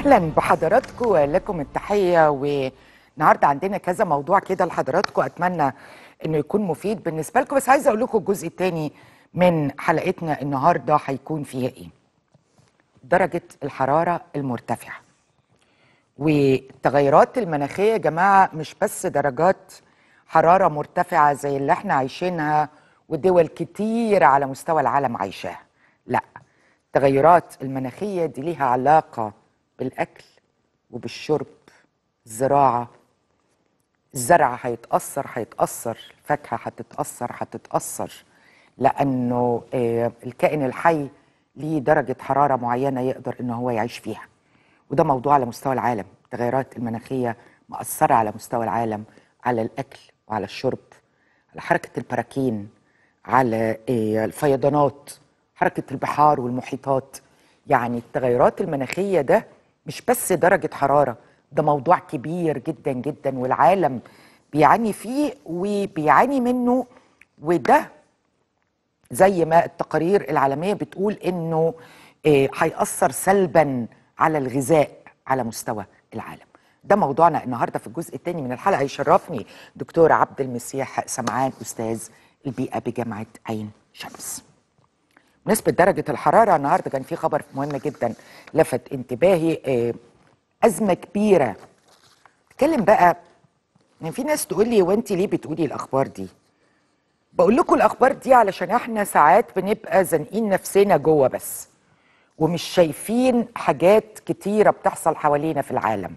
اهلا بحضراتكم لكم التحيه والنهارده عندنا كذا موضوع كده لحضراتكم اتمنى انه يكون مفيد بالنسبه لكم بس عايزه اقول لكم الجزء الثاني من حلقتنا النهارده هيكون فيها ايه درجه الحراره المرتفعه والتغيرات المناخيه يا جماعه مش بس درجات حراره مرتفعه زي اللي احنا عايشينها ودول كتير على مستوى العالم عايشاها لا التغيرات المناخيه دي ليها علاقه بالاكل وبالشرب الزراعه الزرع هيتاثر هيتاثر الفاكهه هتتاثر هتتاثر لانه آه، الكائن الحي ليه درجه حراره معينه يقدر ان هو يعيش فيها وده موضوع على مستوى العالم التغيرات المناخيه مأثره على مستوى العالم على الاكل وعلى الشرب على حركه البراكين على آه، الفيضانات حركه البحار والمحيطات يعني التغيرات المناخيه ده مش بس درجه حراره ده موضوع كبير جدا جدا والعالم بيعاني فيه وبيعاني منه وده زي ما التقارير العالميه بتقول انه آه، هيأثر سلبا على الغذاء على مستوى العالم ده موضوعنا النهارده في الجزء الثاني من الحلقه يشرفني دكتور عبد المسيح سمعان استاذ البيئه بجامعه عين شمس بالنسبه لدرجه الحراره النهارده كان في خبر مهم جدا لفت انتباهي آه، ازمه كبيره اتكلم بقى يعني في ناس تقول لي وانت ليه بتقولي الاخبار دي بقول لكم الاخبار دي علشان احنا ساعات بنبقى زانقين نفسنا جوه بس ومش شايفين حاجات كتيره بتحصل حوالينا في العالم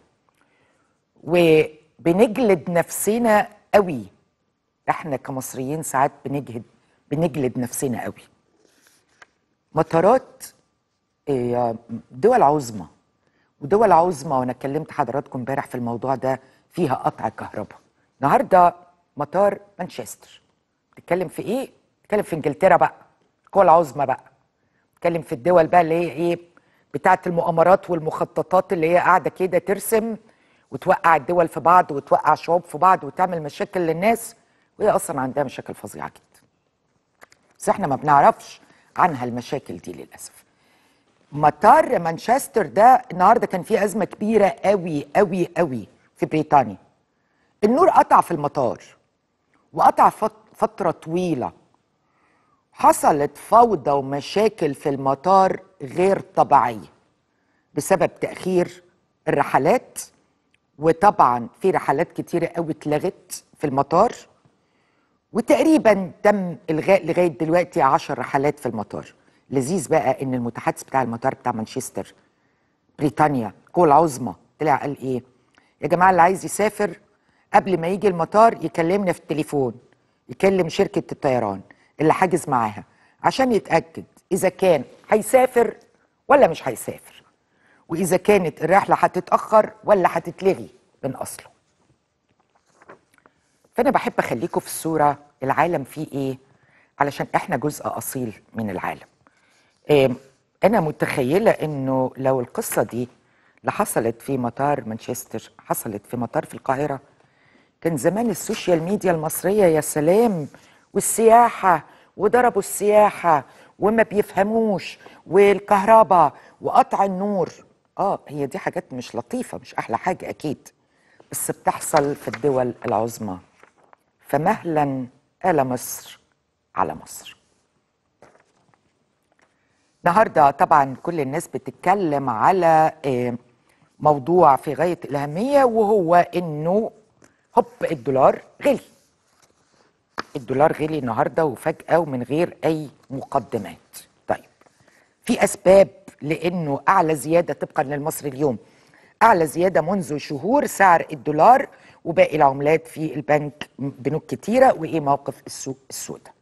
وبنجلد نفسنا قوي احنا كمصريين ساعات بنجهد بنجلد نفسنا قوي مطارات آه، دول عظمى ودول عظمى وانا كلمت حضراتكم امبارح في الموضوع ده فيها قطع كهرباء النهارده مطار مانشستر بتتكلم في ايه بتتكلم في انجلترا بقى القوى العظمى بقى بتتكلم في الدول بقى اللي هي ايه بتاعه المؤامرات والمخططات اللي هي قاعده كده ترسم وتوقع الدول في بعض وتوقع شعوب في بعض وتعمل مشاكل للناس وهي اصلا عندها مشاكل فظيعه جدا بس احنا ما بنعرفش عنها المشاكل دي للاسف مطار مانشستر ده النهارده كان فيه ازمه كبيره قوي قوي قوي في بريطانيا النور قطع في المطار وقطع فت- فتره طويله حصلت فوضى ومشاكل في المطار غير طبيعيه بسبب تاخير الرحلات وطبعا في رحلات كتيره قوي اتلغت في المطار وتقريبا تم الغاء لغايه دلوقتي 10 رحلات في المطار لذيذ بقى ان المتحدث بتاع المطار بتاع مانشستر بريطانيا القوى العظمى طلع قال ايه يا جماعه اللي عايز يسافر قبل ما يجي المطار يكلمنا في التليفون يكلم شركه الطيران اللي حاجز معاها عشان يتاكد اذا كان هيسافر ولا مش هيسافر واذا كانت الرحله هتتاخر ولا هتتلغي من اصله فانا بحب اخليكم في الصوره العالم فيه ايه علشان احنا جزء اصيل من العالم آم، انا متخيله انه لو القصه دي اللي حصلت في مطار مانشستر حصلت في مطار في القاهره كان زمان السوشيال ميديا المصريه يا سلام والسياحه وضربوا السياحه وما بيفهموش والكهرباء وقطع النور اه هي دي حاجات مش لطيفه مش احلى حاجه اكيد بس بتحصل في الدول العظمى فمهلا آل مصر على مصر النهارده طبعا كل الناس بتتكلم على آه، موضوع في غايه الاهميه وهو انه هوب الدولار غلي الدولار غلي النهارده وفجاه ومن غير اي مقدمات طيب في اسباب لانه اعلى زياده طبقا للمصري اليوم اعلى زياده منذ شهور سعر الدولار وباقي العملات في البنك بنوك كتيره وايه موقف السوق السوداء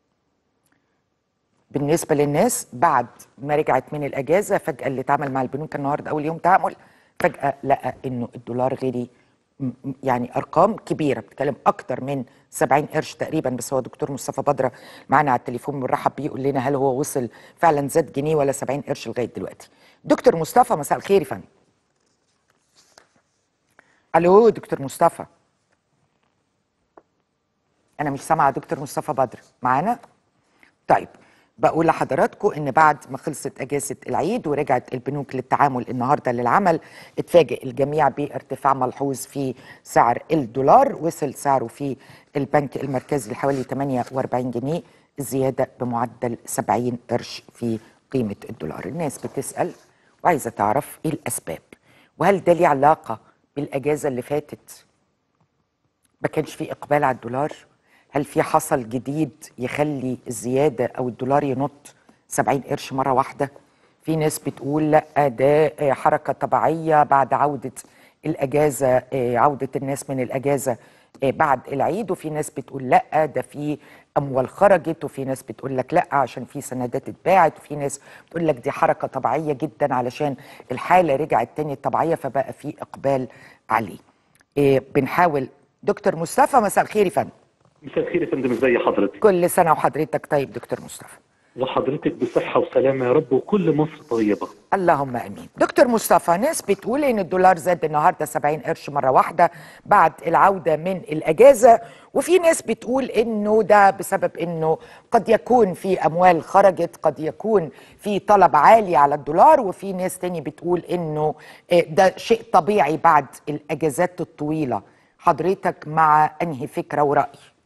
بالنسبه للناس بعد ما رجعت من الاجازه فجاه اللي اتعمل مع البنوك النهارده اول يوم تعامل فجاه لقى انه الدولار غلي م- م- يعني ارقام كبيره بتتكلم اكتر من 70 قرش تقريبا بس هو دكتور مصطفى بدره معانا على التليفون بنرحب بيه يقول لنا هل هو وصل فعلا زاد جنيه ولا 70 قرش لغايه دلوقتي دكتور مصطفى مساء الخير يا فندم الو دكتور مصطفى انا مش سامعه دكتور مصطفى بدر معانا طيب بقول لحضراتكم ان بعد ما خلصت اجازه العيد ورجعت البنوك للتعامل النهارده للعمل اتفاجئ الجميع بارتفاع ملحوظ في سعر الدولار وصل سعره في البنك المركزي لحوالي 48 جنيه الزياده بمعدل 70 قرش في قيمه الدولار الناس بتسال وعايزه تعرف ايه الاسباب وهل ده ليه علاقه بالاجازه اللي فاتت ما كانش في اقبال على الدولار هل في حصل جديد يخلي الزياده او الدولار ينط 70 قرش مره واحده في ناس بتقول لا ده حركه طبيعيه بعد عوده الاجازه عوده الناس من الاجازه بعد العيد وفي ناس بتقول لا ده في اموال خرجت وفي ناس بتقول لك لا عشان في سندات اتباعت وفي ناس بتقول لك دي حركه طبيعيه جدا علشان الحاله رجعت تاني طبيعيه فبقى في اقبال عليه بنحاول دكتور مصطفى مساء الخير يا فندم مساء الخير يا فندم ازي حضرتك كل سنه وحضرتك طيب دكتور مصطفى وحضرتك بصحة وسلامة يا رب وكل مصر طيبة اللهم امين دكتور مصطفى ناس بتقول ان الدولار زاد النهارده 70 قرش مره واحده بعد العوده من الاجازه وفي ناس بتقول انه ده بسبب انه قد يكون في اموال خرجت قد يكون في طلب عالي على الدولار وفي ناس تاني بتقول انه ده شيء طبيعي بعد الاجازات الطويله حضرتك مع انهي فكره وراي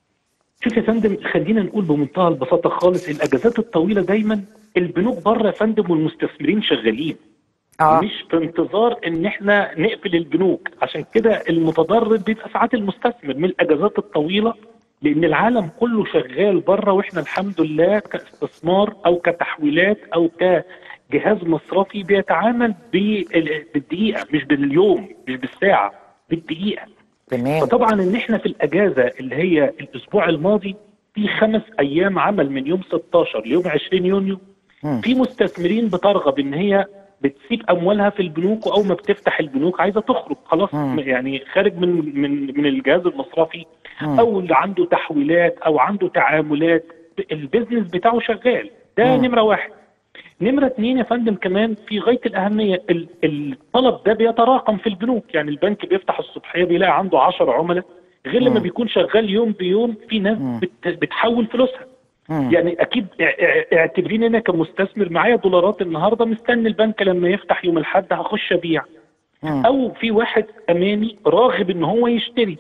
شوف يا فندم خلينا نقول بمنتهى البساطه خالص الاجازات الطويله دايما البنوك بره يا فندم والمستثمرين شغالين آه. مش في انتظار ان احنا نقفل البنوك عشان كده المتضرر بيبقى ساعات المستثمر من الاجازات الطويله لان العالم كله شغال بره واحنا الحمد لله كاستثمار او كتحويلات او كجهاز مصرفي بيتعامل بالدقيقه مش باليوم مش بالساعه بالدقيقه تمام فطبعا ان احنا في الاجازه اللي هي الاسبوع الماضي في خمس ايام عمل من يوم 16 ليوم 20 يونيو م. في مستثمرين بترغب ان هي بتسيب اموالها في البنوك واول ما بتفتح البنوك عايزه تخرج خلاص م. يعني خارج من من من الجهاز المصرفي م. او اللي عنده تحويلات او عنده تعاملات البيزنس بتاعه شغال ده نمره واحد نمرة اتنين يا فندم كمان في غاية الأهمية الطلب ده بيتراكم في البنوك يعني البنك بيفتح الصبحية بيلاقي عنده 10 عملاء غير لما بيكون شغال يوم بيوم في ناس بت بتحول فلوسها يعني أكيد اعتبريني أنا كمستثمر معايا دولارات النهاردة مستني البنك لما يفتح يوم الأحد هخش أبيع أو في واحد أماني راغب إن هو يشتري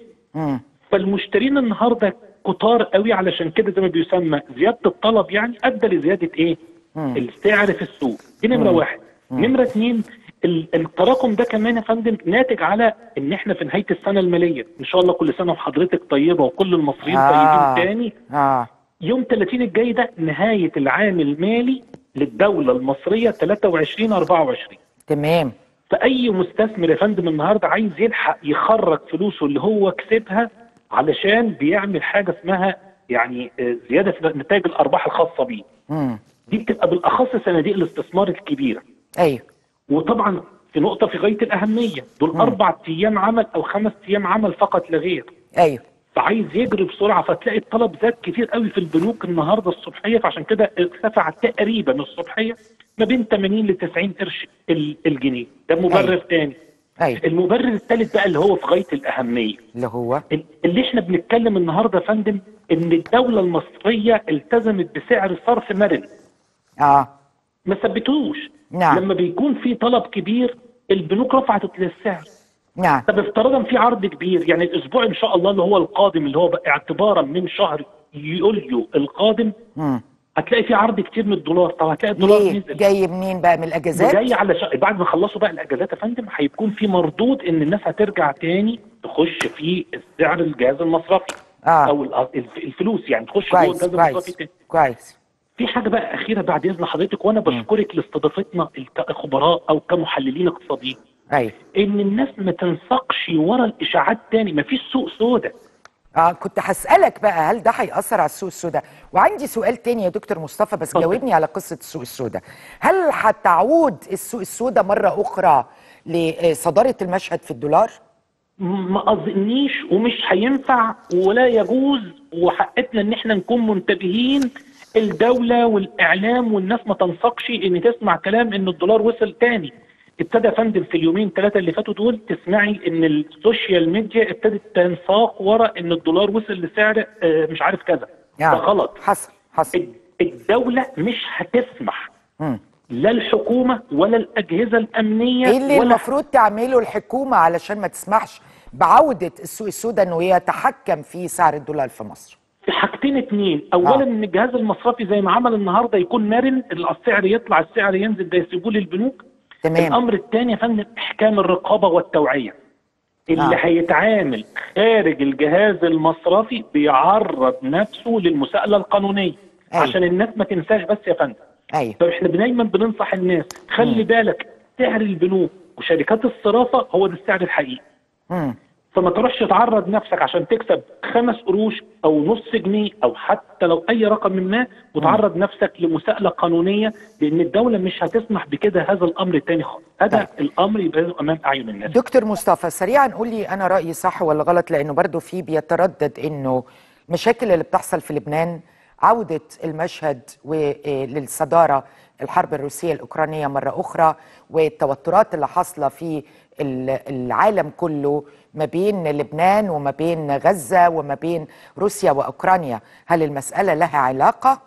فالمشترين النهارده كتار قوي علشان كده زي ما بيسمى زيادة الطلب يعني أدى لزيادة إيه؟ مم. السعر في السوق دي نمره واحد مم. نمره اثنين التراكم ده كمان يا فندم ناتج على ان احنا في نهايه السنه الماليه ان شاء الله كل سنه وحضرتك طيبه وكل المصريين آه. طيبين تاني آه. يوم 30 الجاي ده نهايه العام المالي للدوله المصريه 23 24 تمام فاي مستثمر يا فندم النهارده عايز يلحق يخرج فلوسه اللي هو كسبها علشان بيعمل حاجه اسمها يعني زياده في نتائج الارباح الخاصه بيه دي بتبقى بالاخص صناديق الاستثمار الكبيره ايوه وطبعا في نقطه في غايه الاهميه دول مم. اربع ايام عمل او خمس ايام عمل فقط لا غير ايوه فعايز يجري بسرعه فتلاقي الطلب زاد كتير قوي في البنوك النهارده الصبحيه فعشان كده ارتفع تقريبا الصبحيه ما بين 80 ل 90 قرش الجنيه ده مبرر أيوة. تاني أيوة. المبرر الثالث بقى اللي هو في غايه الاهميه اللي هو اللي احنا بنتكلم النهارده يا فندم ان الدوله المصريه التزمت بسعر صرف مرن اه ما ثبتوش نعم لما بيكون في طلب كبير البنوك رفعت السعر نعم طب افترضا في عرض كبير يعني الاسبوع ان شاء الله اللي هو القادم اللي هو اعتبارا من شهر يوليو القادم مم. هتلاقي في عرض كتير من الدولار طب هتلاقي الدولار ليه؟ نزل جاي منين بقى من الاجازات جاي على ش... بعد ما خلصوا بقى الاجازات يا فندم هيكون في مردود ان الناس هترجع تاني تخش في سعر الجهاز المصرفي آه. او الفلوس يعني تخش جوه كويس الجهاز المصرفي كويس تاني كويس في حاجه بقى اخيره بعد اذن حضرتك وانا بشكرك لاستضافتنا كخبراء او كمحللين اقتصاديين ايوه ان الناس ما تنسقش ورا الاشاعات تاني ما فيش سوق سوداء اه كنت هسألك بقى هل ده هيأثر على السوق السوداء وعندي سؤال تاني يا دكتور مصطفى بس اتفضل. جاوبني على قصة السوق السوداء هل هتعود السوق السوداء مرة أخرى لصدارة المشهد في الدولار؟ ما اظنيش ومش هينفع ولا يجوز وحقتنا ان احنا نكون منتبهين الدوله والاعلام والناس ما تنسقش ان تسمع كلام ان الدولار وصل تاني ابتدى يا فندم في اليومين ثلاثه اللي فاتوا دول تسمعي ان السوشيال ميديا ابتدت تنساق ورا ان الدولار وصل لسعر آه، مش عارف كذا يعني ده غلط حصل حصل الدوله مش هتسمح مم. لا الحكومه ولا الاجهزه الامنيه ايه اللي ولا المفروض تعمله الحكومه علشان ما تسمحش بعوده السوق السوداء انه يتحكم في سعر الدولار في مصر في حاجتين اتنين اولا آه. ان الجهاز المصرفي زي ما عمل النهارده يكون مرن السعر يطلع السعر ينزل ده يسيبوه للبنوك تمام الامر الثاني يا فندم احكام الرقابه والتوعيه اللي آه. هيتعامل خارج الجهاز المصرفي بيعرض نفسه للمساءله القانونيه أيوة. عشان الناس ما تنساش بس يا فندم ايوه فاحنا دايما بننصح الناس خلي بالك سعر البنوك وشركات الصرافه هو ده السعر الحقيقي مم. فما تروحش تعرض نفسك عشان تكسب خمس قروش او نص جنيه او حتى لو اي رقم من ما وتعرض نفسك لمساءله قانونيه لان الدوله مش هتسمح بكده هذا الامر الثاني خالص هذا طيب. الامر يبقى امام اعين الناس دكتور مصطفى سريعا قول لي انا رايي صح ولا غلط لانه برضو في بيتردد انه المشاكل اللي بتحصل في لبنان عوده المشهد و- إيه للصداره الحرب الروسيه الاوكرانيه مره اخرى والتوترات اللي حاصله في ال- العالم كله ما بين لبنان وما بين غزه وما بين روسيا واوكرانيا هل المساله لها علاقه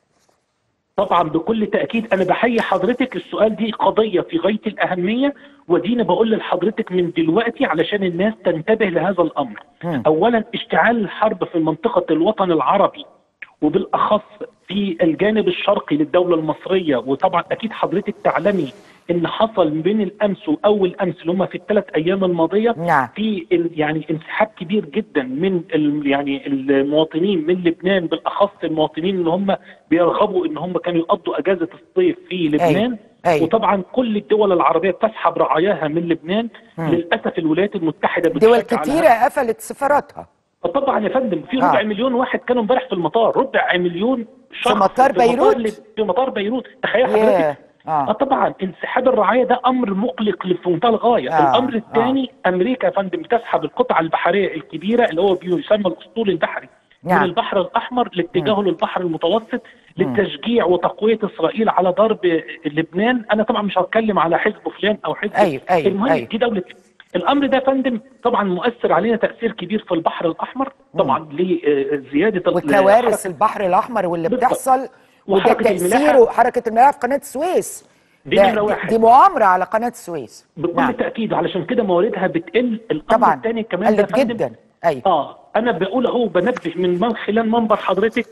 طبعا بكل تاكيد انا بحيي حضرتك السؤال دي قضيه في غايه الاهميه ودينا بقول لحضرتك من دلوقتي علشان الناس تنتبه لهذا الامر مم. اولا اشتعال الحرب في منطقه الوطن العربي وبالاخص في الجانب الشرقي للدوله المصريه وطبعا اكيد حضرتك تعلمي ان حصل بين الامس واول امس اللي هم في الثلاث ايام الماضيه نعم. في ال- يعني انسحاب كبير جدا من ال- يعني المواطنين من لبنان بالاخص المواطنين اللي هم بيرغبوا ان هم كانوا يقضوا اجازه الصيف في لبنان أيوة. وطبعا كل الدول العربيه بتسحب رعاياها من لبنان مم. للاسف الولايات المتحده دول بتشجع على كتيره قفلت سفاراتها طبعا يا فندم في آه. ربع مليون واحد كانوا امبارح في المطار ربع مليون شخص مطار بيروت؟ ل- في مطار بيروت تخيل ياه. حضرتك آه. اه طبعا انسحاب الرعايه ده امر مقلق في منتهى الغايه آه. الامر الثاني امريكا يا فندم بتسحب القطعه البحريه الكبيره اللي هو بيسمى الاسطول البحري نعم. من البحر الاحمر لاتجاهه للبحر المتوسط للتشجيع وتقويه اسرائيل على ضرب لبنان انا طبعا مش هتكلم على حزب فلان او حزب أيوة، أيوة، المهم أيوة. دي دوله الامر ده يا فندم طبعا مؤثر علينا تاثير كبير في البحر الاحمر طبعا لزياده وكوارث البحر الاحمر واللي بالضبط. بتحصل وده وحركة تاثيره الملاحة. حركه الملاحه في قناه السويس دي ده- نمرة واحد. دي مؤامره على قناه السويس بكل نعم. تاكيد علشان كده مواردها بتقل الامر طبعا الثاني كمان ده يا قلت فندم، جدا ايوه اه انا بقول اهو بنبه من من خلال منبر حضرتك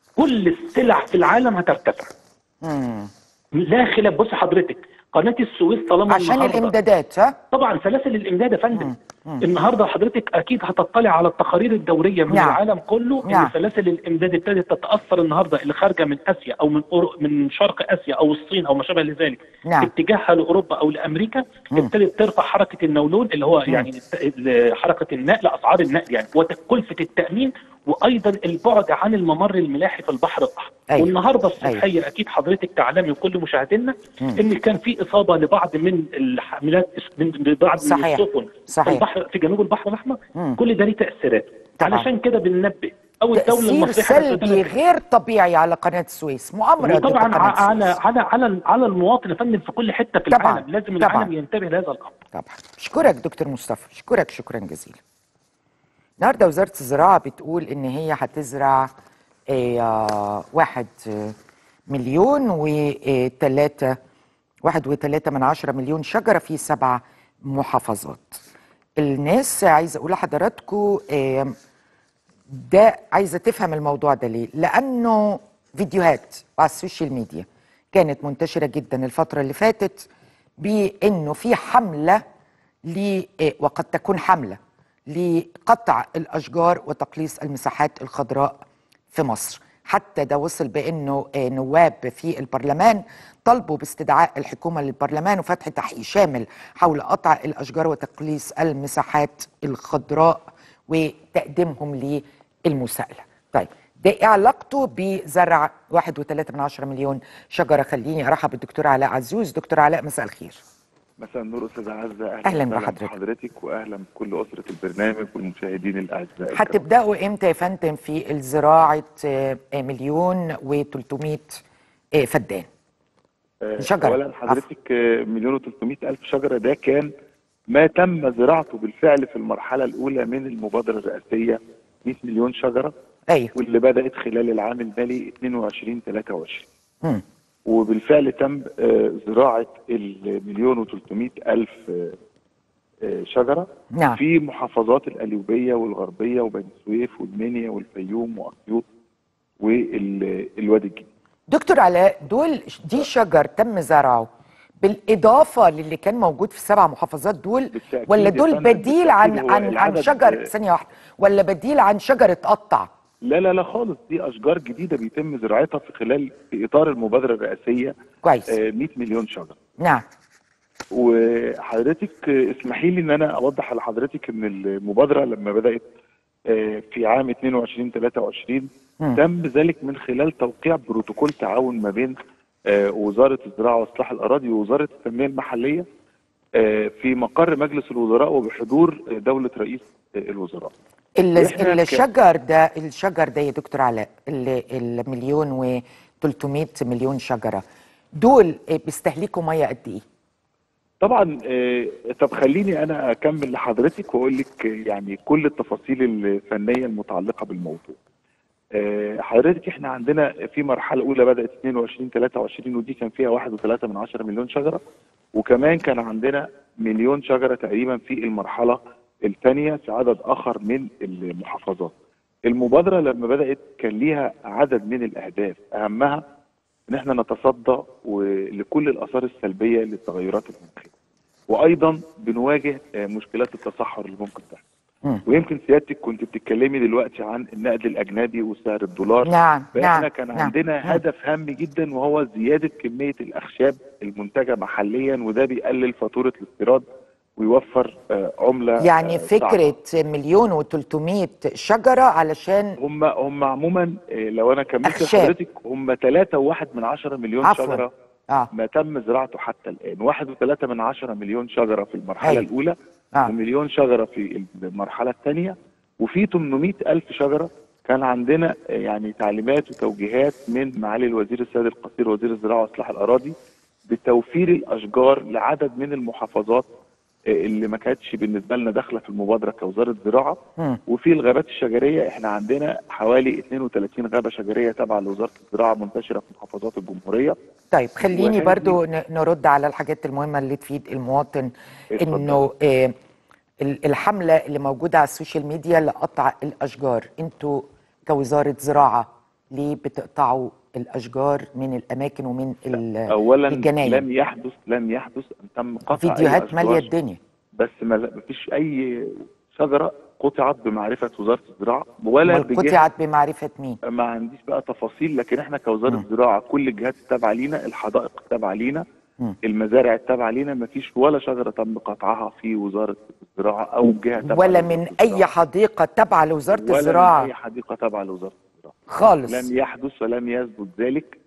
كل السلع في العالم هترتفع مم. لا خلاف بص حضرتك قناه السويس طالما عشان النهاردة- الامدادات ها طبعا سلاسل الامداد يا فندم النهارده حضرتك اكيد هتطلع على التقارير الدوريه من نعم. العالم كله نعم. ان سلاسل الامداد ابتدت تتاثر النهارده اللي خارجه من اسيا او من أورو من شرق اسيا او الصين او ما شابه لذلك نعم. اتجاهها لاوروبا او لامريكا ابتدت ترفع حركه النولون اللي هو يعني الت- ال- حركه النقل اسعار النقل يعني وكلفه التامين وايضا البعد عن الممر الملاحي في البحر الاحمر أيوة. والنهارده الصبحيه اكيد حضرتك تعلمي وكل مشاهدينا ان كان في اصابه لبعض من الحاملات من بعض من صحيح. السفن صحيح. في البحر في جنوب البحر الاحمر مم. كل ده ليه تاثيرات طبعا. علشان كده بننبه او الدوله تاثير المصريه سلبي غير طبيعي على قناه السويس مؤامره ضد وطبعا قناه ع- على السويس على على على المواطن يا فندم في كل حته في طبعاً. العالم لازم طبعاً. العالم ينتبه لهذا الامر طبعا اشكرك دكتور مصطفى اشكرك شكرا جزيلا النهارده وزاره الزراعه بتقول ان هي هتزرع آه، واحد آه، مليون وثلاثة واحد وثلاثة من عشرة مليون شجرة في سبع محافظات الناس عايزة أقول لحضراتكم آه، ده عايزة تفهم الموضوع ده ليه لأنه فيديوهات على السوشيال ميديا كانت منتشرة جدا الفترة اللي فاتت بأنه في حملة ل آه، وقد تكون حملة لقطع الأشجار وتقليص المساحات الخضراء في مصر حتى ده وصل بأنه آه، نواب في البرلمان طلبوا باستدعاء الحكومة للبرلمان وفتح تحقيق شامل حول قطع الأشجار وتقليص المساحات الخضراء وتقديمهم للمساءلة طيب ده إيه علاقته بزرع واحد وثلاثة من عشرة مليون شجرة خليني أرحب بالدكتور علاء عزوز دكتور علاء مساء الخير مساء النور استاذ عزه اهلا أهلاً وسهلاً بحضرتك. بحضرتك واهلا بكل اسره البرنامج والمشاهدين الاعزاء الكرام. هتبدأوا إمتى يا فندم في الزراعة آه، آه، مليون و300 فدان آه، شجرة. اولا حضرتك آه، مليون و300 الف شجره ده كان ما تم زراعته بالفعل في المرحله الاولى من المبادره الرئاسيه 100 مليون شجره ايوه واللي بدات خلال العام المالي 22 23 مم. وبالفعل تم آه، زراعه المليون و300 الف آه، آه، شجره نعم في محافظات القليوبيه والغربيه وبني سويف والمنيا والفيوم واسيوط والوادي الجديد دكتور علاء دول دي شجر تم زرعه بالاضافه للي كان موجود في السبع محافظات دول بالتأكيد ولا يا دول فندم، بديل عن بالتأكيد هو عن عن العدد- شجر ثانيه واحده ولا بديل عن شجر اتقطع لا لا لا خالص دي اشجار جديده بيتم زراعتها في خلال في اطار المبادره الرئاسيه كويس آه، 100 مليون شجره نعم وحضرتك آه، اسمحي لي ان انا اوضح لحضرتك ان المبادره لما بدات آه، في عام 22 23 مم. تم ذلك من خلال توقيع بروتوكول تعاون ما بين آه، وزاره الزراعه واصلاح الاراضي ووزاره التنميه المحليه آه، في مقر مجلس الوزراء وبحضور آه، دوله رئيس آه، الوزراء ال- وإحنا ك- الشجر ده الشجر ده يا دكتور علاء ال- المليون و 300 مليون شجره دول بيستهلكوا ميه قد ايه؟ طبعا آه، طب خليني انا اكمل لحضرتك واقول لك آه، يعني كل التفاصيل الفنيه المتعلقه بالموضوع. آه، حضرتك احنا عندنا في مرحله اولى بدات 22 23 ودي كان فيها 1.3 من 10 مليون شجره وكمان كان عندنا مليون شجره تقريبا في المرحله الثانيه في عدد اخر من المحافظات. المبادره لما بدات كان ليها عدد من الاهداف اهمها ان احنا نتصدى و- لكل الاثار السلبيه للتغيرات المناخيه. وايضا بنواجه آه، مشكلات التصحر اللي ممكن تحصل. مم. ويمكن سيادتك كنت بتتكلمي دلوقتي عن النقد الاجنبي وسعر الدولار نعم فاحنا نعم كان نعم. عندنا مم. هدف هام جدا وهو زياده كميه الاخشاب المنتجه محليا وده بيقلل فاتوره الاستيراد ويوفر آه، عمله يعني آه، صعبة. فكره مليون و300 شجره علشان هم هم عموما آه، لو انا كملت أخشاب. لحضرتك هم 3.1 من 10 مليون عفواً. شجره اه ما تم زراعته حتى الان 1.3 من 10 مليون شجره في المرحله أيوة. الاولى اه ومليون شجره في المرحله الثانيه وفي 800 الف شجره كان عندنا يعني تعليمات وتوجيهات من معالي الوزير السيد القصير وزير الزراعه واصلاح الاراضي بتوفير الاشجار لعدد من المحافظات اللي ما كانتش بالنسبه لنا داخله في المبادره كوزاره زراعه مم. وفي الغابات الشجريه احنا عندنا حوالي 32 غابه شجريه تابعه لوزاره الزراعه منتشره في محافظات الجمهوريه طيب خليني وهذه- برضو ن- نرد على الحاجات المهمة اللي تفيد المواطن اتفضل. انه آه، ال- الحملة اللي موجودة على السوشيال ميديا لقطع الأشجار انتوا كوزارة زراعة ليه بتقطعوا الأشجار من الأماكن ومن ال- اولا الجناين لم يحدث لم يحدث ان تم قطع أي فيديوهات أشجار مالية الدنيا بس ما ما فيش اي شجره قطعت بمعرفه وزاره الزراعه ولا أمال بجهه قطعت بمعرفة مين ما عنديش بقى تفاصيل لكن احنا كوزاره مم. الزراعه كل الجهات التابعه لينا الحدائق التابعه لينا مم. المزارع التابعه لينا ما فيش ولا شجره تم قطعها في وزاره الزراعه او جهه تابعه ولا لوزارة من الزراعة. أي حديقة تابعة لوزارة ولا من الزراعة اي حديقه تابعه لوزاره الزراعه خالص لم يحدث ولم يثبت ذلك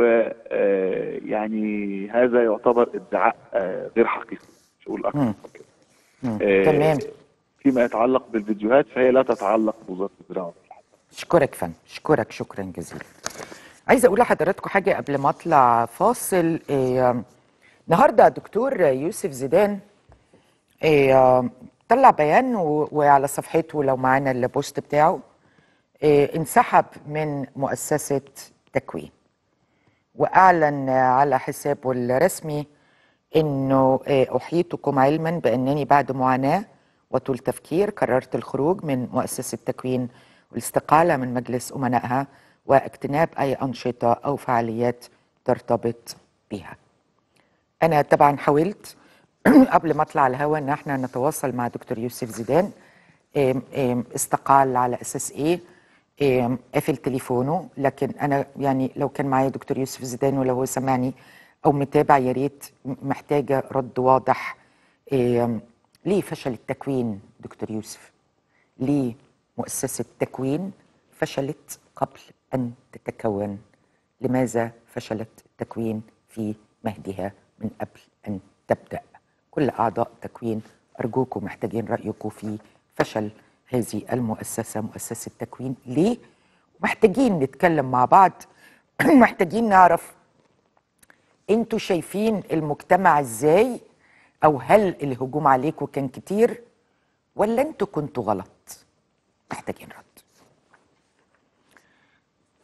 ويعني هذا يعتبر ادعاء آه، غير حقيقي مش اقول اكثر مم. من كده مم. آه، تمام فيما يتعلق بالفيديوهات فهي لا تتعلق بوزاره الزراعه اشكرك فن اشكرك شكرا جزيلا عايزه اقول لحضراتكم حاجه قبل ما اطلع فاصل إيه النهارده دكتور يوسف زيدان إيه طلع بيان و- وعلى صفحته لو معانا البوست بتاعه إيه انسحب من مؤسسه تكوين واعلن على حسابه الرسمي انه إيه، احيطكم علما بانني بعد معاناه وطول تفكير قررت الخروج من مؤسسه تكوين والاستقاله من مجلس امنائها واجتناب اي انشطه او فعاليات ترتبط بها. انا طبعا حاولت قبل ما اطلع الهوا ان احنا نتواصل مع دكتور يوسف زيدان إم إم استقال على اساس ايه إم قفل تليفونه لكن انا يعني لو كان معايا دكتور يوسف زيدان ولو هو سمعني او متابع يا ريت م- محتاجه رد واضح إم ليه فشل التكوين دكتور يوسف ليه مؤسسه تكوين فشلت قبل ان تتكون لماذا فشلت التكوين في مهدها من قبل ان تبدا كل اعضاء تكوين ارجوكم محتاجين رايكم في فشل هذه المؤسسه مؤسسه تكوين ليه محتاجين نتكلم مع بعض محتاجين نعرف انتوا شايفين المجتمع ازاي او هل الهجوم عليكم كان كتير ولا انتوا كنتوا غلط محتاجين رد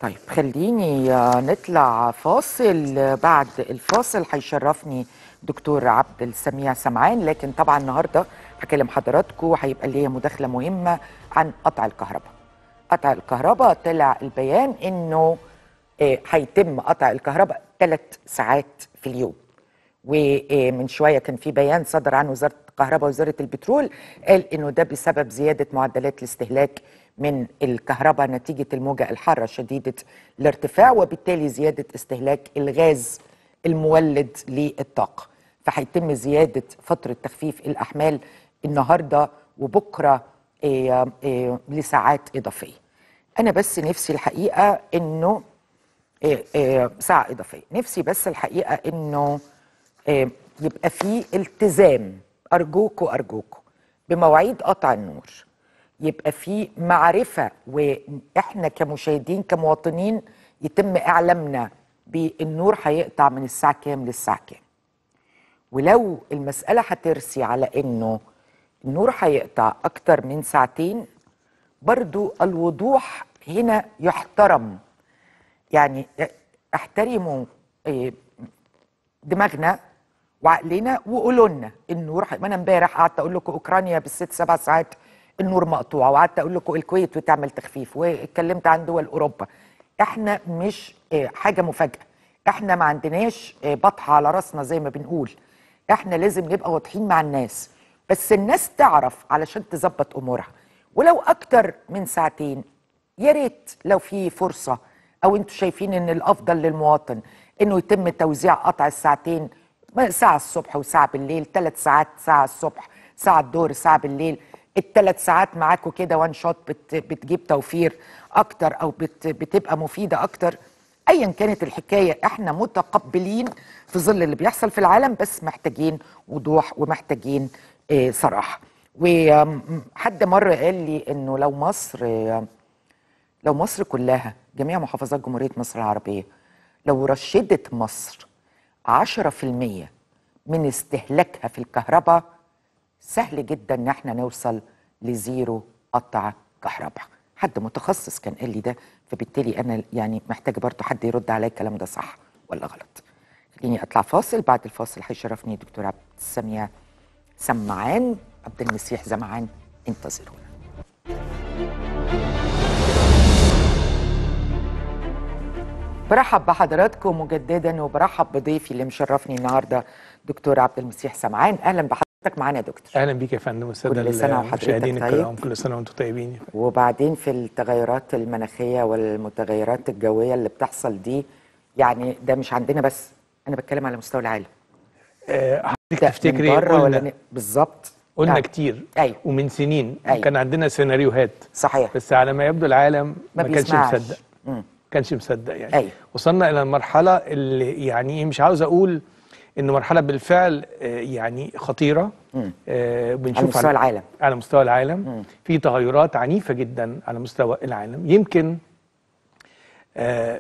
طيب خليني آه، نطلع فاصل آه، بعد الفاصل هيشرفني دكتور عبد السميع سمعان لكن طبعا النهارده هكلم حضراتكم وهيبقى ليا مداخله مهمه عن قطع الكهرباء. قطع الكهرباء طلع البيان انه آه، هيتم قطع الكهرباء ثلاث ساعات في اليوم. ومن شويه كان في بيان صدر عن وزاره الكهرباء وزاره البترول قال انه ده بسبب زياده معدلات الاستهلاك من الكهرباء نتيجه الموجه الحاره شديده الارتفاع وبالتالي زياده استهلاك الغاز المولد للطاقه فهيتم زياده فتره تخفيف الاحمال النهارده وبكره إيه إيه لساعات اضافيه انا بس نفسي الحقيقه انه إيه إيه ساعه اضافيه نفسي بس الحقيقه انه إيه يبقى في التزام ارجوكوا ارجوكوا بمواعيد قطع النور يبقى في معرفه واحنا كمشاهدين كمواطنين يتم اعلامنا بالنور هيقطع من الساعه كام للساعه كام ولو المساله هترسي على انه النور هيقطع اكتر من ساعتين برضو الوضوح هنا يحترم يعني احترموا إيه، دماغنا وعقلنا وقولوا لنا النور ما انا امبارح قعدت اقول لكم اوكرانيا بالست سبع ساعات النور مقطوع وقعدت اقول لكم الكويت بتعمل تخفيف واتكلمت عن دول اوروبا احنا مش آه، حاجه مفاجاه احنا ما عندناش آه، بطحه على راسنا زي ما بنقول احنا لازم نبقى واضحين مع الناس بس الناس تعرف علشان تظبط امورها ولو اكتر من ساعتين يا ريت لو في فرصه او انتوا شايفين ان الافضل للمواطن انه يتم توزيع قطع الساعتين ما- ساعه الصبح وساعه بالليل ثلاث ساعات ساعه الصبح ساعه الظهر ساعه بالليل الثلاث ساعات معاكوا كده وان شوت بت بتجيب توفير اكتر او بت بتبقى مفيده اكتر ايا كانت الحكايه احنا متقبلين في ظل اللي بيحصل في العالم بس محتاجين وضوح ومحتاجين آه، صراحه وحد مره قال لي انه لو مصر آه، لو مصر كلها جميع محافظات جمهورية مصر العربية لو رشدت مصر عشرة في المية من استهلاكها في الكهرباء سهل جدا ان احنا نوصل لزيرو قطع كهرباء حد متخصص كان قال لي ده فبالتالي انا يعني محتاجه برضه حد يرد عليا الكلام ده صح ولا غلط خليني اطلع فاصل بعد الفاصل هيشرفني دكتور عبد السميع سمعان عبد المسيح زمعان انتظرونا برحب بحضراتكم مجددا وبرحب بضيفي اللي مشرفني النهارده دكتور عبد المسيح سمعان اهلا بحضرتك معانا يا دكتور اهلا بيك يا فندم والساده كل سنة وحضرتك المشاهدين طيب. الكرام كل سنه وانتم طيبين وبعدين في التغيرات المناخيه والمتغيرات الجويه اللي بتحصل دي يعني ده مش عندنا بس انا بتكلم على مستوى العالم آه، حضرتك ده من تفتكري بره ولا قلنا ن- بالظبط قلنا يعني كتير أيوة. ومن سنين أيوة. كان عندنا سيناريوهات صحيح بس على ما يبدو العالم ما ما, كانش بيسمعش. مصدق مم. كانش مصدق يعني أيوة. وصلنا الى المرحله اللي يعني إيه، مش عاوز اقول انه مرحله بالفعل آه، يعني خطيره آه، بنشوف على مستوى العالم. على مستوى العالم في تغيرات عنيفه جدا على مستوى العالم يمكن آه،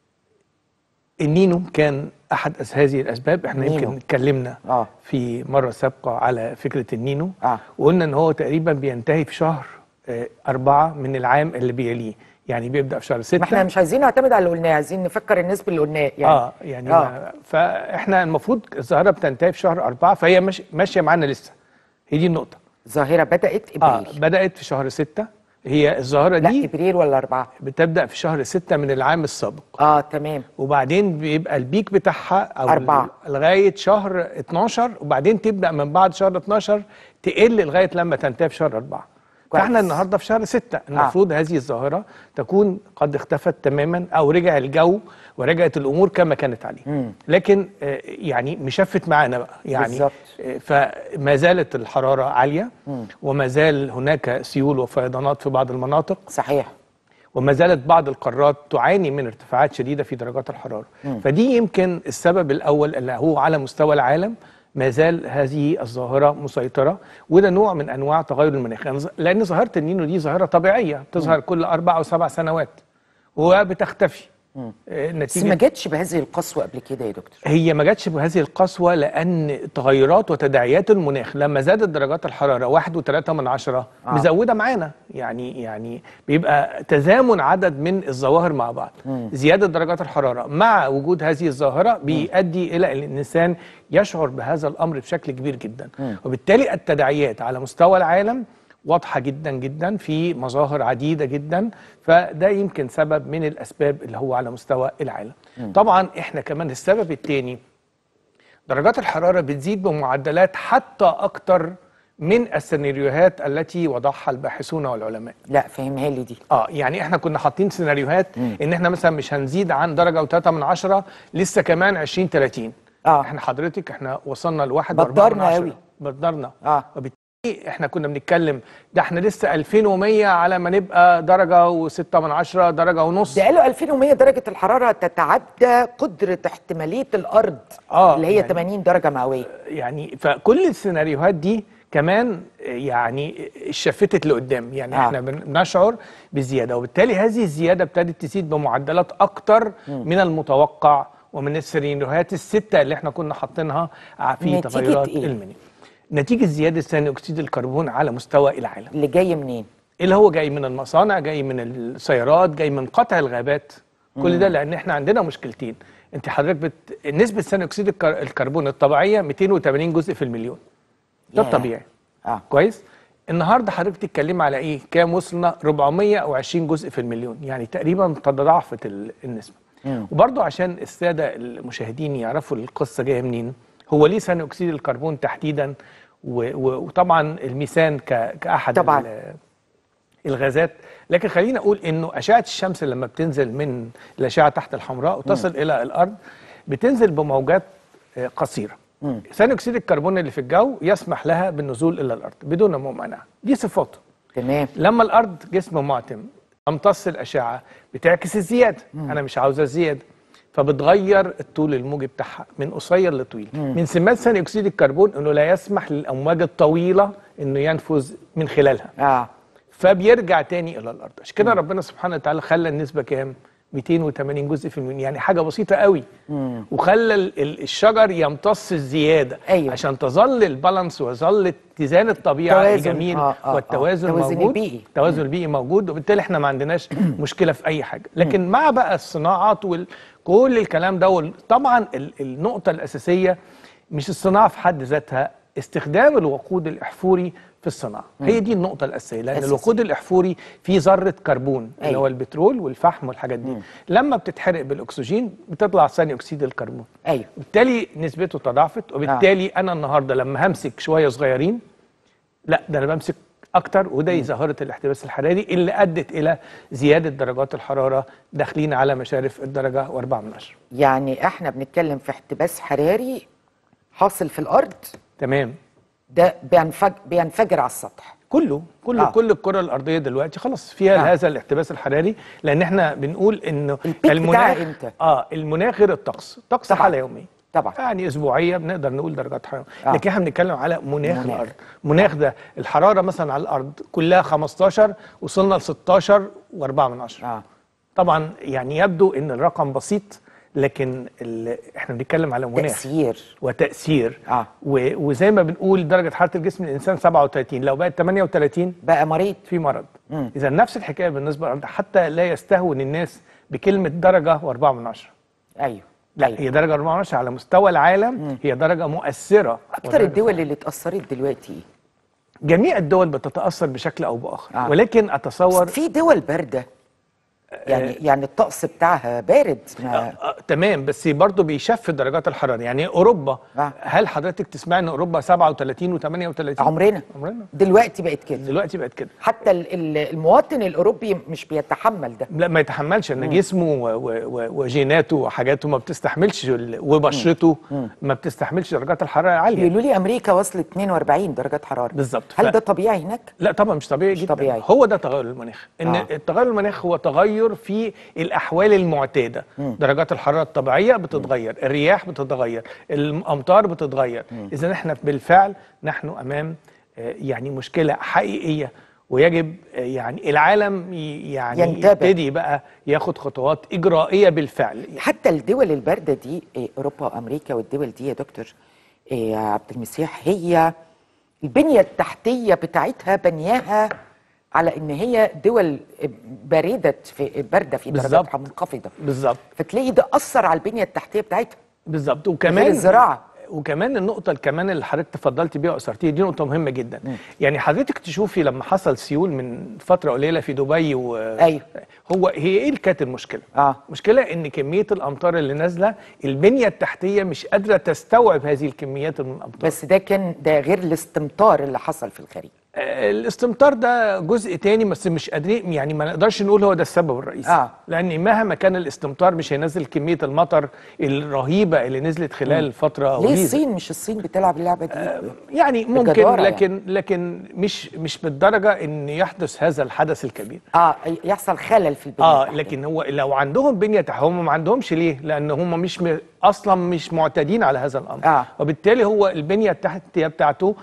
النينو كان احد أس- هذه الاسباب احنا نينو. يمكن اتكلمنا آه. في مره سابقه على فكره النينو آه. وقلنا ان هو تقريبا بينتهي في شهر آه، أربعة من العام اللي بيليه يعني بيبدأ في شهر ستة ما احنا مش عايزين نعتمد على اللي قلناه عايزين نفكر الناس باللي قلناه يعني اه يعني آه. ما فاحنا المفروض الظاهرة بتنتهي في شهر أربعة فهي ماشي ماشية معانا لسه هي دي النقطة ظاهره بدات اه ابريل بدأت في شهر ستة هي الظاهرة لا دي ابريل ولا اربعه بتبدأ في شهر ستة من العام السابق اه تمام وبعدين بيبقى البيك بتاعها او أربعة. لغايه شهر 12 وبعدين تبدا من بعد شهر 12 تقل لغايه لما تنتهي في شهر 4 كويس. فاحنا النهارده في شهر 6 المفروض آه. هذه الظاهره تكون قد اختفت تماما او رجع الجو ورجعت الامور كما كانت عليه مم. لكن آه، يعني مشفت معانا بقى يعني بالظبط. آه، فما زالت الحراره عاليه وما زال هناك سيول وفيضانات في بعض المناطق صحيح وما زالت بعض القارات تعاني من ارتفاعات شديده في درجات الحراره فدي يمكن السبب الاول اللي هو على مستوى العالم ما زال هذه الظاهره مسيطره وده نوع من انواع تغير المناخ يعني ظ- لان ظاهره النينو دي ظاهره طبيعيه بتظهر كل اربع او سبع سنوات وبتختفي آه، بس نتيجه ما جاتش بهذه القسوه قبل كده يا دكتور هي ما جاتش بهذه القسوة لأن تغيرات وتداعيات المناخ لما زادت درجات الحرارة واحد وثلاثة من عشرة آه. مزودة معانا يعني يعني بيبقى تزامن عدد من الظواهر مع بعض زيادة درجات الحرارة مع وجود هذه الظاهرة بيؤدي إلى أن الإنسان يشعر بهذا الأمر بشكل كبير جدا وبالتالي التداعيات على مستوى العالم واضحة جدا جدا في مظاهر عديدة جدا فده يمكن سبب من الأسباب اللي هو على مستوى العالم طبعا احنا كمان السبب الثاني درجات الحرارة بتزيد بمعدلات حتى أكتر من السيناريوهات التي وضعها الباحثون والعلماء لا فهمها لي دي اه يعني احنا كنا حاطين سيناريوهات ان احنا مثلا مش هنزيد عن درجه وثلاثة من عشرة لسه كمان 20 30 آه. احنا حضرتك احنا وصلنا لواحد بدرنا وأربعة من عشرة. أوي. بدرنا آه. وبالتالي احنا كنا بنتكلم ده احنا لسه 2100 على ما نبقى درجه وستة من عشرة درجه ونص ده قالوا 2100 درجة الحرارة تتعدى قدرة احتمالية الأرض آه، اللي هي يعني- 80 درجة مئوية يعني فكل السيناريوهات دي كمان يعني شفتت لقدام يعني آه. آه. احنا بن- بنشعر بالزياده وبالتالي هذه الزياده ابتدت تزيد بمعدلات اكتر من المتوقع ومن السيناريوهات السته اللي احنا كنا حاطينها في نتيجة تغيرات إيه؟ المناخ نتيجه زياده ثاني اكسيد الكربون على مستوى العالم اللي جاي منين؟ اللي هو جاي من المصانع جاي من السيارات جاي من قطع الغابات كل ده لان احنا عندنا مشكلتين انت حضرتك بت... نسبه ثاني اكسيد الكر... الكربون الطبيعيه 280 جزء في المليون ده ياه. الطبيعي اه كويس النهارده حضرتك بتتكلمي على ايه كام وصلنا 420 جزء في المليون يعني تقريبا تضاعفت ال- النسبه وبرضه عشان الساده المشاهدين يعرفوا القصه جايه منين هو ليه ثاني اكسيد الكربون تحديدا و... و... وطبعا الميثان ك... كاحد طبعاً. ال- الغازات لكن خلينا اقول انه اشعه الشمس لما بتنزل من الاشعه تحت الحمراء وتصل الى الارض بتنزل بموجات آه، قصيره ثاني اكسيد الكربون اللي في الجو يسمح لها بالنزول الى الارض بدون ممانعه دي صفاته تمام لما الارض جسم معتم تمتص الاشعه بتعكس الزياده انا مش عاوزه الزياده فبتغير الطول الموجي بتاعها من قصير لطويل من سمات ثاني اكسيد الكربون انه لا يسمح للامواج الطويله انه ينفذ من خلالها اه فبيرجع تاني الى الارض عشان كده ربنا سبحانه وتعالى خلى النسبه كام 280 جزء في المليون يعني حاجه بسيطه قوي وخلى ال- ال- الشجر يمتص الزياده أيوة. عشان تظل البالانس وظل اتزان الطبيعه توازن. الجميل آه، آه، آه. والتوازن التوازن موجود البيئي. التوازن البيئي موجود وبالتالي احنا ما عندناش مشكله في اي حاجه لكن مع بقى الصناعات وكل الكلام ده وال- طبعا ال- النقطه الاساسيه مش الصناعه في حد ذاتها استخدام الوقود الاحفوري في الصناعه هي دي النقطه الاساسيه لان أساسي. الوقود الاحفوري فيه ذره كربون اللي أيوة. هو البترول والفحم والحاجات دي لما بتتحرق بالاكسجين بتطلع ثاني اكسيد الكربون ايوه بالتالي نسبته تضاعفت وبالتالي انا النهارده لما همسك شويه صغيرين لا ده انا بمسك اكتر وده ظاهره الاحتباس الحراري اللي ادت الى زياده درجات الحراره داخلين على مشارف الدرجه واربعة من عشرة يعني احنا بنتكلم في احتباس حراري حاصل في الارض تمام ده بينفج... بينفجر على السطح كله كله آه. آه. كل الكره الارضيه دلوقتي خلاص فيها آه. آه. هذا الاحتباس الحراري لان احنا بنقول انه البيك بتاعها إمتى؟ اه المناخ غير الطقس الطقس طبعاً. حاله يوميه طبعا يعني اسبوعيه بنقدر نقول درجات حراره آه. آه. لكن احنا بنتكلم على مناخ, مناخ. مناخ. الارض مناخ ده الحراره مثلا على الارض كلها 15 وصلنا ل 16 و4 من عشرة اه طبعا يعني يبدو ان الرقم بسيط لكن ال- احنا بنتكلم على مناخ تاثير وتاثير آه. و- وزي ما بنقول درجه حراره الجسم الانسان 37 لو بقت 38 بقى مريض في مرض اذا نفس الحكايه بالنسبه للأرض حتى لا يستهون الناس بكلمه درجه واربعة من عشرة ايوه لا أيوة. هي درجه واربعة من عشرة على مستوى العالم هي درجه مؤثره اكتر ودرجة الدول اللي اتاثرت دلوقتي إيه؟ جميع الدول بتتاثر بشكل او باخر آه. ولكن اتصور بس في دول بارده يعني يعني الطقس بتاعها بارد ما آه تمام بس برضه بيشف درجات الحراره يعني اوروبا آه. هل حضرتك تسمع ان اوروبا 37 و38 عمرنا عمرنا دلوقتي بقت كده دلوقتي بقت كده حتى ال- ال- المواطن الاوروبي مش بيتحمل ده لا ما يتحملش ان جسمه و- و- و- وجيناته وحاجاته ما بتستحملش ال- وبشرته ما بتستحملش درجات الحراره العاليه بيقولوا لي امريكا وصلت 42 درجه حراره بالظبط. هل ف- ده طبيعي هناك لا طبعا مش طبيعي مش جدا طبيعي. هو ده تغير المناخ ان آه. آه. التغير المناخ هو تغير في الاحوال المعتاده درجات الحراره الطبيعيه بتتغير الرياح بتتغير الامطار بتتغير اذا احنا بالفعل نحن امام آه، يعني مشكله حقيقيه ويجب آه، يعني العالم ي- يعني ينتبه. يبتدي بقى ياخد خطوات اجرائيه بالفعل حتى الدول البارده دي إيه، اوروبا وامريكا والدول دي يا دكتور إيه، يا عبد المسيح هي البنيه التحتيه بتاعتها بنياها على ان هي دول بارده في بارده في بالظبط. درجاتها منخفضه بالظبط فتلاقي ده اثر على البنيه التحتيه بتاعتها بالظبط غير وكمان الزراعه وكمان النقطة كمان اللي حضرتك تفضلت بيها وأثرتيها دي نقطة مهمة جدا. يعني حضرتك تشوفي لما حصل سيول من فترة قليلة في دبي و أيوة. هو هي ايه اللي كانت المشكلة؟ آه. المشكلة ان كمية الأمطار اللي نازلة البنية التحتية مش قادرة تستوعب هذه الكميات من الأمطار. بس ده كان ده غير الاستمطار اللي حصل في الخريف آه، الاستمطار ده جزء تاني بس مش قادرين يعني ما نقدرش نقول هو ده السبب الرئيسي آه. لان مهما كان الاستمطار مش هينزل كميه المطر الرهيبه اللي نزلت خلال فتره ليه وجيزة. الصين مش الصين بتلعب اللعبه دي يعني ممكن بجدارة لكن لكن مش مش بالدرجه ان يحدث هذا الحدث الكبير اه يحصل خلل في البنيه اه التحتية. لكن هو لو عندهم بنيه تحتيه هم ما عندهمش ليه؟ لان هم مش م... اصلا مش معتادين على هذا الامر آه. وبالتالي هو البنيه التحتيه بتاعته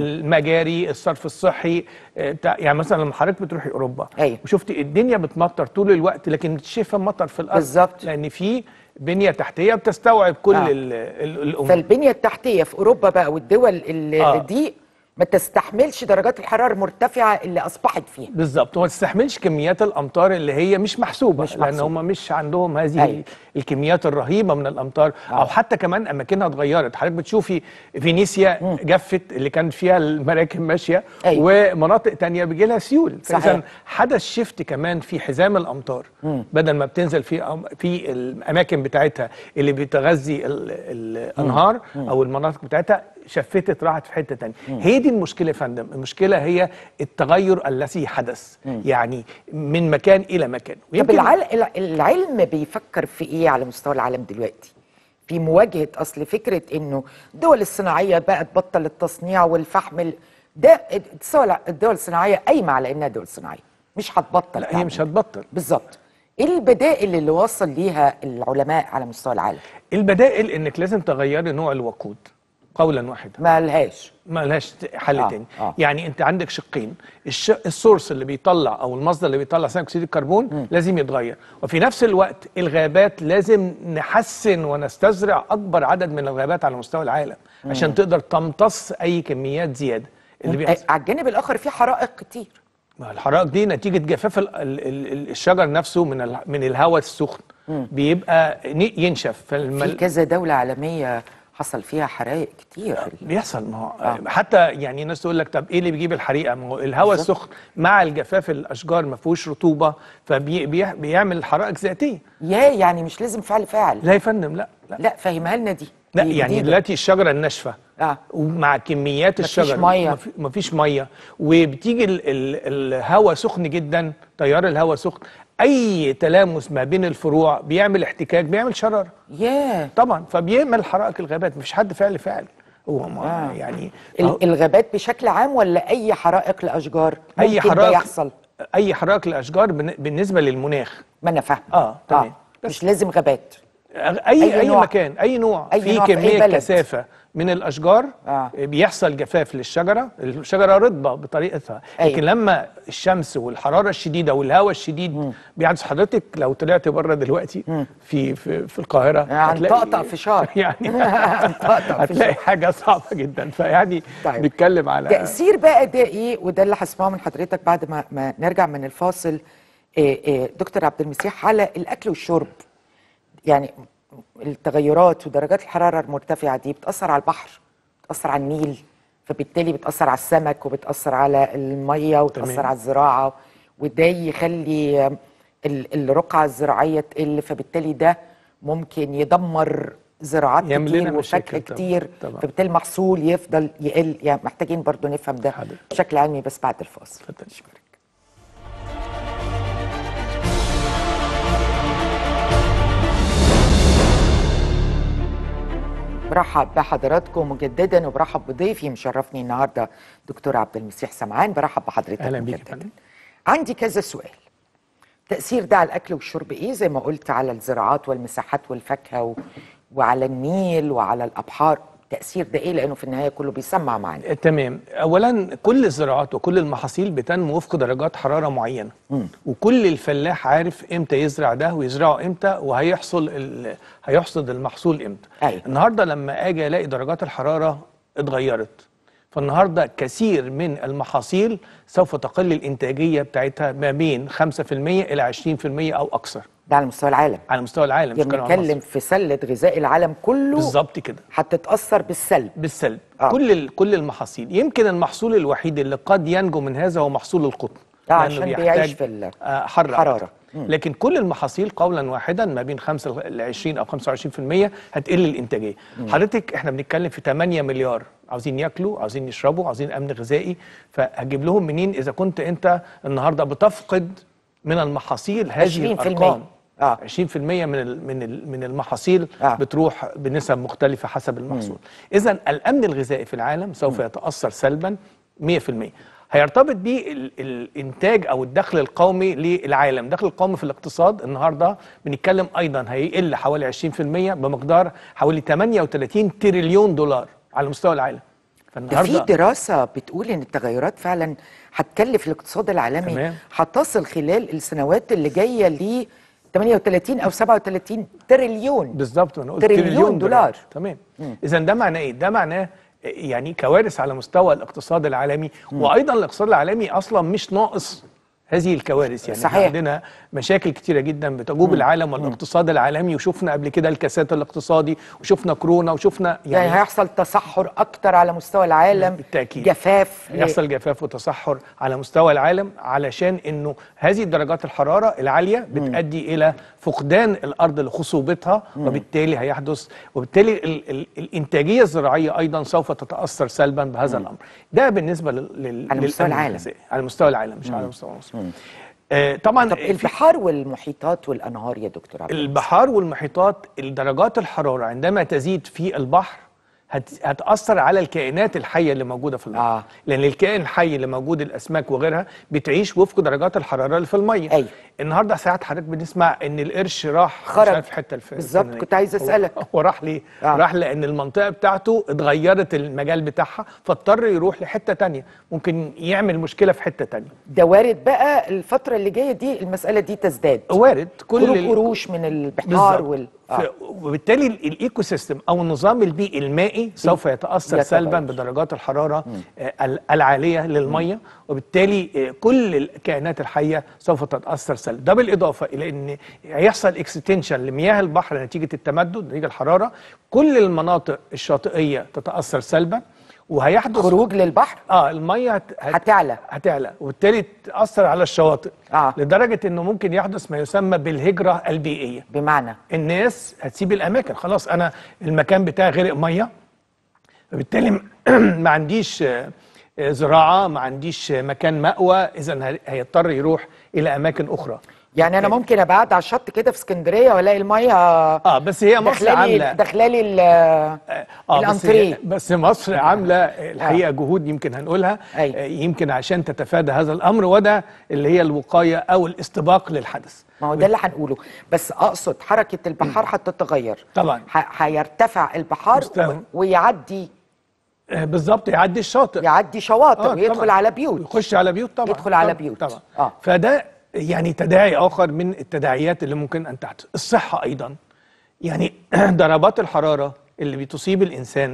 المجاري الصرف الصحي آه، بتاع يعني مثلا لما حضرتك بتروحي اوروبا أيوة. وشفتي الدنيا بتمطر طول الوقت لكن مش شايفه مطر في الارض بالظبط. لان في بنيه تحتيه بتستوعب كل آه. آه. ال... ال... الامور فالبنيه التحتيه في اوروبا بقى والدول اللي آه. دي ما تستحملش درجات الحراره المرتفعه اللي اصبحت فيها بالظبط وما تستحملش كميات الامطار اللي هي مش محسوبه مش لان محسوبة. هم مش عندهم هذه أيوة. الكميات الرهيبه من الامطار آه. او حتى كمان اماكنها اتغيرت حضرتك بتشوفي فينيسيا جفت اللي كان فيها المراكب ماشيه أيوة. ومناطق تانية بيجي لها سيول صحيح. فاذا حدث شيفت كمان في حزام الامطار بدل ما بتنزل في أم- في الاماكن بتاعتها اللي بتغذي ال- الانهار او المناطق بتاعتها شفتت راحت في حته تانية هي دي المشكله يا فندم المشكله هي التغير الذي حدث يعني من مكان الى مكان طب ويمكن العل... الع- العلم بيفكر في ايه على مستوى العالم دلوقتي في مواجهه اصل فكره انه الدول الصناعيه بقى تبطل التصنيع والفحم ال- ده الدول الدول الصناعيه قايمه على انها دول صناعيه مش هتبطل لا هي تعمل. مش هتبطل بالظبط ايه البدائل اللي وصل ليها العلماء على مستوى العالم البدائل انك لازم تغيري نوع الوقود قولا واحدا ما لهاش ما لهاش حل آه، آه تاني آه. آه يعني انت عندك شقين الش... السورس اللي بيطلع او المصدر اللي بيطلع ثاني اكسيد الكربون م. لازم يتغير وفي نفس الوقت الغابات لازم نحسن ونستزرع اكبر عدد من الغابات على مستوى العالم م. عشان تقدر تمتص اي كميات زياده اللي بيحصل على الجانب الاخر في حرائق كتير ما الحرائق دي نتيجه جفاف ال- ال- ال- الشجر نفسه من ال... من الهواء السخن بيبقى ن- ينشف في فالمل... كذا دوله عالميه حصل فيها حرائق كتير بيحصل ما هو آه. حتى يعني الناس تقول لك طب ايه اللي بيجيب الحريقه ما هو الهواء بالظبط. السخن مع الجفاف الاشجار ما فيهوش رطوبه فبيعمل حرائق ذاتيه يا يعني مش لازم فعل فاعل لا يا فندم لا لا, لا فهمها لنا دي لا دي يعني جديدة. دلوقتي الشجره الناشفه آه. ومع كميات مفيش الشجر مية. مفي- مفيش ميه وبتيجي ال- ال- الهواء سخن جدا تيار الهواء سخن اي تلامس ما بين الفروع بيعمل احتكاك بيعمل شراره ياه طبعا فبيعمل حرائق الغابات مفيش حد فعل فعل هو ما آه. يعني ال- الغابات بشكل عام ولا اي حرائق لاشجار اي ممكن ده حرائق يحصل اي حرائق الاشجار بالن- بالنسبه للمناخ ما انا فاهمه آه، تمام. بس. مش لازم غابات اي أي اي, نوع. مكان اي نوع أي في نوع في أي كميه بلد. كثافه من الاشجار آه. بيحصل جفاف للشجره الشجره رطبه بطريقتها أيوة. لكن لما الشمس والحراره الشديده والهواء الشديد بيحدث حضرتك لو طلعت بره دلوقتي في في في القاهره هنطقطق في شهر. يعني هنطقطق في هتلاقي شهر. حاجه صعبه جدا فيعني طيب. نتكلم على تأثير بقى ده ايه وده اللي هسمعه من حضرتك بعد ما, ما نرجع من الفاصل إيه إيه دكتور عبد المسيح على الاكل والشرب يعني التغيرات ودرجات الحراره المرتفعه دي بتاثر على البحر بتاثر على النيل فبالتالي بتاثر على السمك وبتاثر على الميه وبتاثر تمام. على الزراعه وده يخلي ال- الرقعه الزراعيه تقل فبالتالي ده ممكن يدمر زراعات يعمل لنا كتير وفاكهه مشاكل طبعاً. كتير طبعاً. فبالتالي المحصول يفضل يقل يعني محتاجين برضو نفهم ده حاضر. بشكل علمي بس بعد الفاصل اتفضل. أشكرك. برحب بحضراتكم مجددا وبرحب بضيفي مشرفني النهارده دكتور عبد المسيح سمعان برحب بحضرتك أهلا بيك يا مجدداً. فندم. عندي كذا سؤال تأثير ده على الأكل والشرب إيه زي ما قلت على الزراعات والمساحات والفاكهة و... وعلى النيل وعلى الأبحار تاثير ده ايه لانه في النهايه كله بيسمع معانا تمام اولا كل الزراعات وكل المحاصيل بتنمو وفق درجات حراره معينه وكل الفلاح عارف امتى يزرع ده ويزرعه امتى وهيحصل ال... هيحصد المحصول امتى أيوة. النهارده لما اجي الاقي درجات الحراره اتغيرت فالنهارده كثير من المحاصيل سوف تقل الانتاجيه بتاعتها ما بين 5% الى 20% او اكثر ده على مستوى العالم على مستوى العالم يعني كمان على بنتكلم مصر. في سله غذاء العالم كله بالظبط كده هتتاثر بالسلب بالسلب آه. آه. كل ال- كل المحاصيل يمكن المحصول الوحيد اللي قد ينجو من هذا هو محصول القطن آه، لأنه عشان بيحتاج، بيعيش في ال- آه، حر حرارة. أكتر. لكن كل المحاصيل قولا واحدا ما بين 5 ل 20 او 25% هتقل الانتاجيه حضرتك احنا بنتكلم في 8 مليار عاوزين ياكلوا عاوزين يشربوا عاوزين امن غذائي فهجيب لهم منين اذا كنت انت النهارده بتفقد من المحاصيل هذه 20%. الارقام آه. 20% من ال- من ال- من المحاصيل آه. بتروح بنسب مختلفه حسب المحصول اذا الامن الغذائي في العالم سوف يتاثر سلبا 100% هيرتبط بيه ال- الانتاج او الدخل القومي للعالم الدخل القومي في الاقتصاد النهارده بنتكلم ايضا هيقل حوالي 20% بمقدار حوالي 38 تريليون دولار على مستوى العالم ده في دراسه بتقول ان التغيرات فعلا هتكلف الاقتصاد العالمي تمام. هتصل خلال السنوات اللي جايه ل 38 او 37 تريليون بالظبط انا قلت تريليون تريليون دولار. دولار تمام اذا ده معناه ايه ده معناه يعني كوارث على مستوى الاقتصاد العالمي وايضا الاقتصاد العالمي اصلا مش ناقص هذه الكوارث يعني صحيح. إحنا عندنا مشاكل كتيره جدا بتجوب العالم والاقتصاد العالمي وشفنا قبل كده الكساد الاقتصادي وشفنا كورونا وشفنا يعني, يعني هيحصل تصحر اكتر على مستوى العالم بالتأكيد. جفاف يحصل جفاف وتصحر على مستوى العالم علشان انه هذه درجات الحراره العاليه بتؤدي الى فقدان الارض لخصوبتها وبالتالي هيحدث وبالتالي ال ال الانتاجيه الزراعيه ايضا سوف تتاثر سلبا بهذا الامر ده بالنسبه لل لل- على مستوى للأمن العالم. الغذائي. على مستوى العالم مش على مستوى مصر آه طبعا طب في- البحار والمحيطات والانهار يا دكتور عبد البحار والمحيطات درجات الحراره عندما تزيد في البحر هت- هتأثر على الكائنات الحية اللي موجودة في البحر آه. آه. لأن الكائن الحي اللي موجود الأسماك وغيرها بتعيش وفق درجات الحرارة اللي في المية أيوة. النهاردة ساعات حضرتك بنسمع إن القرش راح خرج. مش عارف في حتة الف... بالظبط، الفلانية. كنت عايز هو- أسألك. هو راح ليه؟ آه. آه. راح لأن المنطقة بتاعته اتغيرت المجال بتاعها فاضطر يروح لحتة تانية ممكن يعمل مشكلة في حتة تانية ده وارد بقى الفتره اللي جايه دي المساله دي تزداد وارد كل خروج ال- قروش من البحار بالظبط. وال ف... آه. وبالتالي ال- الايكو سيستم او النظام البيئي المائي سوف يتاثر يتغير. سلبا بدرجات الحراره آه، ال- العاليه للميه وبالتالي آه، كل الكائنات الحيه سوف تتاثر سلبا ده بالاضافه الى ان هيحصل اكستنشن لمياه البحر نتيجه التمدد نتيجه الحراره كل المناطق الشاطئيه تتاثر سلبا وهيحدث خروج للبحر اه الميه هت... هت... هتعلى هتعلى وبالتالي تاثر على الشواطئ آه. لدرجه انه ممكن يحدث ما يسمى بالهجره البيئيه بمعنى الناس هتسيب الاماكن خلاص انا المكان بتاعي غرق ميه فبالتالي ما عنديش آه، آه، زراعه ما عنديش آه، مكان مأوى اذا هيضطر يروح الى اماكن اخرى يعني انا ممكن ابقى قاعد على الشط كده في اسكندريه والاقي الميه اه بس هي مصر داخلالي عامله داخلالي ال- اه بس, الانتريه بس مصر عامله الحقيقه جهود يمكن هنقولها أيوة. آه، يمكن عشان تتفادى هذا الامر وده اللي هي الوقايه او الاستباق للحدث ما هو ده اللي هنقوله بس اقصد حركه البحار هتتغير طبعا ح- هيرتفع البحار مستوى. و- ويعدي آه، بالظبط يعدي الشاطئ يعدي شواطئ آه، ويدخل طبعاً. على بيوت يخش على بيوت طبعا يدخل على طبعاً، بيوت. طبعا آه. فده يعني تداعي اخر من التداعيات اللي ممكن ان تحدث الصحه ايضا يعني ضربات الحراره اللي بتصيب الانسان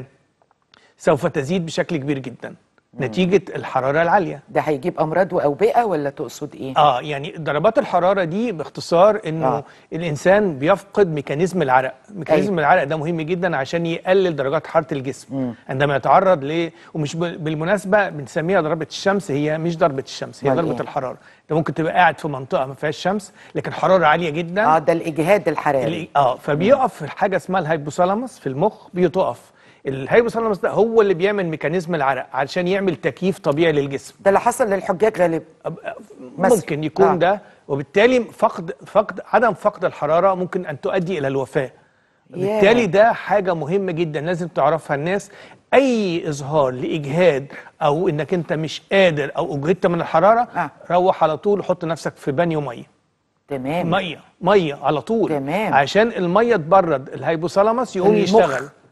سوف تزيد بشكل كبير جدا نتيجه الحراره العاليه ده هيجيب امراض واوبئه ولا تقصد ايه اه يعني ضربات الحراره دي باختصار انه آه. آه. الانسان بيفقد ميكانيزم العرق ميكانيزم أيوة. أيوة. العرق ده مهم جدا عشان يقلل درجات حراره الجسم مم. عندما يتعرض ل ومش بال- بالمناسبه بنسميها ضربه الشمس هي مش ضربه الشمس هي أمال ضربه إيه؟ الحراره انت ممكن تبقى قاعد في منطقه ما فيهاش شمس لكن حراره عاليه جدا اه ده الاجهاد الحراري اللي- اه فبيقف في حاجه اسمها الهايبوثالاموس في المخ بيتقف الهايبوثالاموس ده هو اللي بيعمل ميكانيزم العرق علشان يعمل تكييف طبيعي للجسم ده اللي حصل للحجاج غالبا مثلا. ممكن يكون آه. آه. ده وبالتالي فقد فقد عدم فقد الحراره ممكن ان تؤدي الى الوفاه بالتالي ده حاجه مهمه جدا لازم تعرفها الناس اي اظهار لاجهاد او انك انت مش قادر او اجهدت من الحراره آه. روح على طول حط نفسك في بانيو ميه تمام ميه ميه على طول تمام. عشان الميه تبرد الهيبوثالاموس يقوم المخ. يشتغل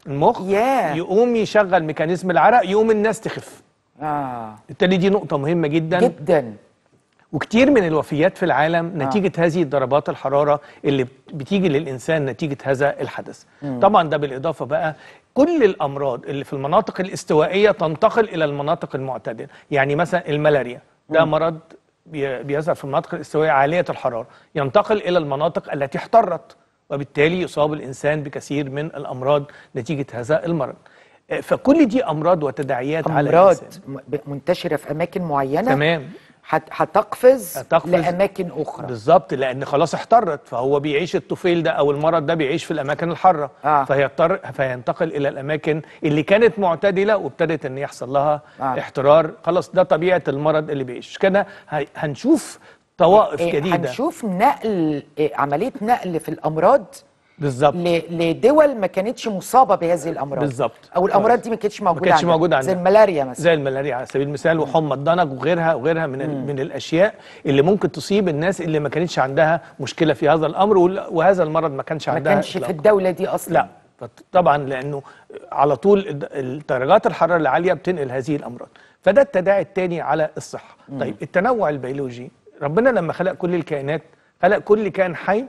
المخ ياه. يقوم يشغل ميكانيزم العرق يقوم الناس تخف اه بالتالي دي نقطه مهمه جدا جدا وكتير من الوفيات في العالم نتيجة هذه ضربات الحرارة اللي بتيجي للإنسان نتيجة هذا الحدث طبعا ده بالإضافة بقى كل الأمراض اللي في المناطق الاستوائية تنتقل إلى المناطق المعتدلة يعني مثلا الملاريا ده مرض بي- بيظهر في المناطق الاستوائية عالية الحرارة ينتقل إلى المناطق التي احترت وبالتالي يصاب الإنسان بكثير من الأمراض نتيجة هذا المرض آه، فكل دي أمراض وتداعيات على امراض الإنسان م- ب- منتشره في اماكن معينه تمام هت- هتقفز هتقفز. لاماكن اخرى بالظبط لان خلاص احترت فهو بيعيش الطفيل ده او المرض ده بيعيش في الاماكن الحاره آه. فيضطر فينتقل الى الاماكن اللي كانت معتدله وابتدت ان يحصل لها آه. آه. احترار خلاص ده طبيعه المرض اللي بيعيش مش كده ه- هنشوف طوائف إيه، جديده هنشوف نقل إيه، عمليه نقل في الامراض بالظبط ل- لدول ما كانتش مصابه بهذه الامراض بالظبط. او الامراض دي ما كانتش موجوده كانتش عندنا. موجودة زي عندنا. الملاريا مثلا زي الملاريا على سبيل المثال وحمى الضنك وغيرها وغيرها من ال- من الاشياء اللي ممكن تصيب الناس اللي ما كانتش عندها مشكله في هذا الامر وال- وهذا المرض ما كانش ما عندها كانش في إطلاقاً. الدوله دي اصلا لا طبعا لانه على طول الد- درجات الحراره العاليه بتنقل هذه الامراض فده التداعي الثاني على الصحه طيب التنوع البيولوجي ربنا لما خلق كل الكائنات خلق كل كائن حي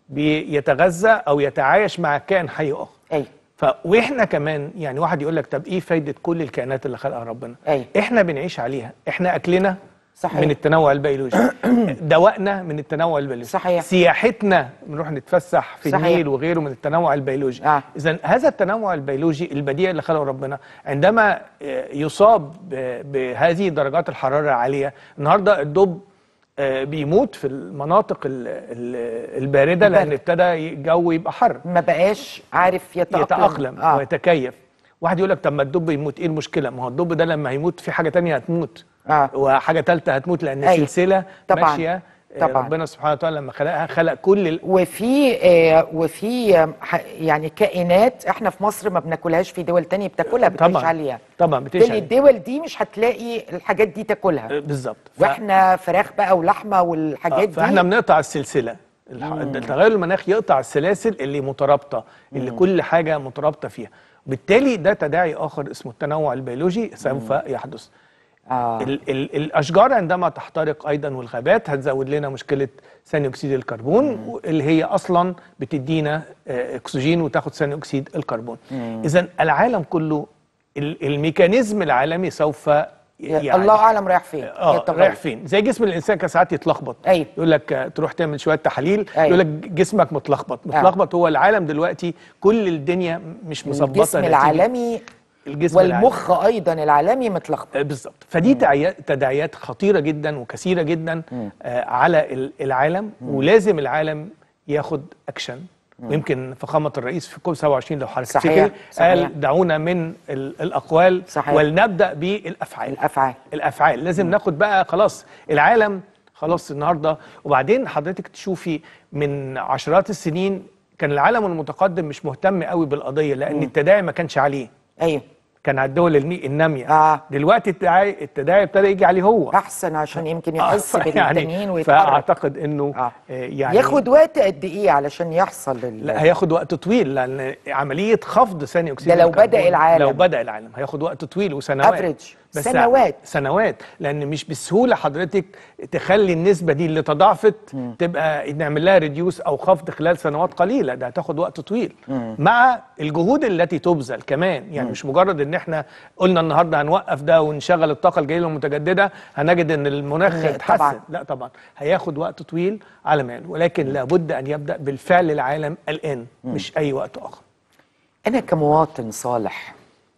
بيتغذى او يتعايش مع كائن حي اخر ايوه ف واحنا كمان يعني واحد يقول لك طب ايه فايده كل الكائنات اللي خلقها ربنا أيوة. احنا بنعيش عليها احنا اكلنا صحيح. من التنوع البيولوجي دوائنا من التنوع البيولوجي صحيح. سياحتنا بنروح نتفسح في صحيح. النيل وغيره من التنوع البيولوجي آه. اذا هذا التنوع البيولوجي البديع اللي خلقه ربنا عندما آه، يصاب ب- بهذه درجات الحراره العاليه النهارده الدب آه، بيموت في المناطق ال- ال- البارده لان البارد. ابتدى الجو يبقى حر ما بقاش عارف يتاقلم يتأقلم آه. ويتكيف واحد يقول لك طب ما الدب يموت ايه المشكله ما هو الدب ده لما هيموت في حاجه تانية هتموت آه. وحاجه ثالثه هتموت لان أيوة. سلسله طبعاً. ماشيه آه، طبعاً. ربنا سبحانه وتعالى لما خلقها خلق كل ال... وفي آه وفي آه، ح- يعني كائنات احنا في مصر ما بناكلهاش في دول تانية بتاكلها بتعيش طبعا عليها طبعا بتعيش بالتالي عليها. الدول دي مش هتلاقي الحاجات دي تاكلها آه، بالظبط ف- واحنا فراخ بقى ولحمه والحاجات آه، دي فاحنا بنقطع السلسله الح- التغير المناخي يقطع السلاسل اللي مترابطه اللي كل حاجه مترابطه فيها بالتالي ده تداعي اخر اسمه التنوع البيولوجي سوف يحدث آه. ال ال الاشجار عندما تحترق ايضا والغابات هتزود لنا مشكله ثاني اكسيد الكربون اللي هي اصلا بتدينا آه، اكسجين وتاخد ثاني اكسيد الكربون اذا العالم كله ال- الميكانيزم العالمي سوف يعني الله اعلم رايح فين اه يتغير. رايح فين زي جسم الانسان كان ساعات يتلخبط أيوة. يقول لك آه، تروح تعمل شويه تحاليل أيوة. يقول لك جسمك متلخبط متلخبط هو العالم دلوقتي كل الدنيا مش مظبطه الجسم نتيجة العالمي الجسم العالمي. والمخ ايضا العالمي متلخبط آه، بالظبط فدي تعيا- تداعيات خطيره جدا وكثيره جدا آه، على ال- العالم ولازم العالم ياخد اكشن ويمكن فخامه الرئيس في كوب 27 لو حضرتك صحيح، تفتكر صحيح. قال دعونا من ال- الاقوال صحيح. ولنبدا بالافعال الافعال الافعال لازم ناخد بقى خلاص العالم خلاص النهارده وبعدين حضرتك تشوفي من عشرات السنين كان العالم المتقدم مش مهتم قوي بالقضيه لان التداعي ما كانش عليه ايوه كان على الدول الني- الناميه آه. دلوقتي التداعي التداعي ابتدى يجي عليه هو احسن عشان يمكن آه، يحس بالتانيين ويتحرك فاعتقد انه آه. آه. يعني ياخد وقت قد ايه علشان يحصل ال- لا هياخد وقت طويل لان عمليه خفض ثاني اكسيد ده لو الكربون بدأ العالم. لو بدا العالم هياخد وقت طويل وسنوات Average. بس سنوات. سنوات لان مش بالسهوله حضرتك تخلي النسبه دي اللي تضاعفت تبقى نعمل لها ريديوس او خفض خلال سنوات قليله ده هتاخد وقت طويل مع الجهود التي تبذل كمان يعني مش مجرد ان احنا قلنا النهارده هنوقف ده ونشغل الطاقه الجديده المتجدده هنجد ان المناخ لا، اتحسن طبعاً. لا طبعا هياخد وقت طويل على ما يعمل. ولكن لابد ان يبدا بالفعل العالم الان مش اي وقت اخر انا كمواطن صالح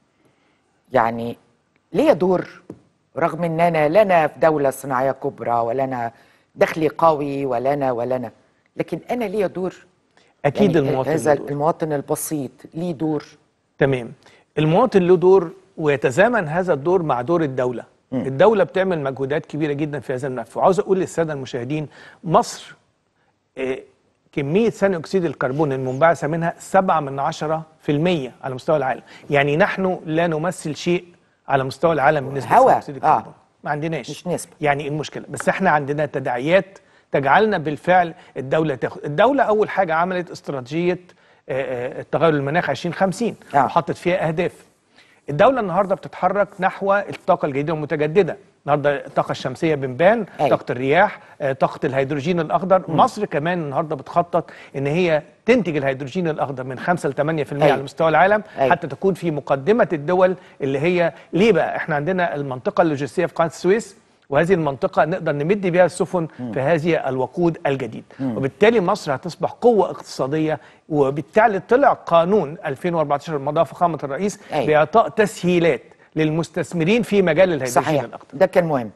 يعني ليا دور رغم ان انا لا انا في دوله صناعيه كبرى ولا انا دخلي قوي ولا انا ولا انا لكن انا ليا دور اكيد يعني المواطن هذا له دور. المواطن البسيط ليه دور تمام المواطن له دور ويتزامن هذا الدور مع دور الدولة الدولة بتعمل مجهودات كبيرة جدا في هذا الملف وعاوز أقول للسادة المشاهدين مصر آه، كمية ثاني أكسيد الكربون المنبعثة منها سبعة من عشرة في المية على مستوى العالم يعني نحن لا نمثل شيء على مستوى العالم بالنسبة هوا، لثاني أكسيد آه. الكربون ما عندناش مش نسبة. يعني إيه المشكلة بس احنا عندنا تداعيات تجعلنا بالفعل الدولة تاخد الدولة أول حاجة عملت استراتيجية آه، آه، التغير المناخ 2050 آه. وحطت فيها اهداف الدوله النهارده بتتحرك نحو الطاقه الجديده والمتجدده النهارده الطاقه الشمسيه بنبان أيوة. طاقه الرياح آه، طاقه الهيدروجين الاخضر مصر كمان النهارده بتخطط ان هي تنتج الهيدروجين الاخضر من 5 ل 8% أيوة. على مستوى العالم أيوة. حتى تكون في مقدمه الدول اللي هي ليه بقى احنا عندنا المنطقه اللوجستيه في قناه السويس وهذه المنطقة نقدر نمد بها السفن في هذه الوقود الجديد وبالتالي مصر هتصبح قوة اقتصادية وبالتالي طلع قانون 2014 مضى فخامة الرئيس أيوة. بإعطاء تسهيلات للمستثمرين في مجال الهيدروجين صحيح الأخضر ده كان مهم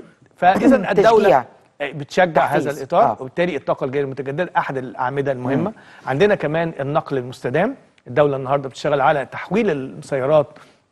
فاذا تشجيع. الدوله بتشجع تحفيز. هذا الاطار آه. وبالتالي الطاقه الجديده المتجدده احد الاعمده المهمه عندنا كمان النقل المستدام الدوله النهارده بتشتغل على تحويل السيارات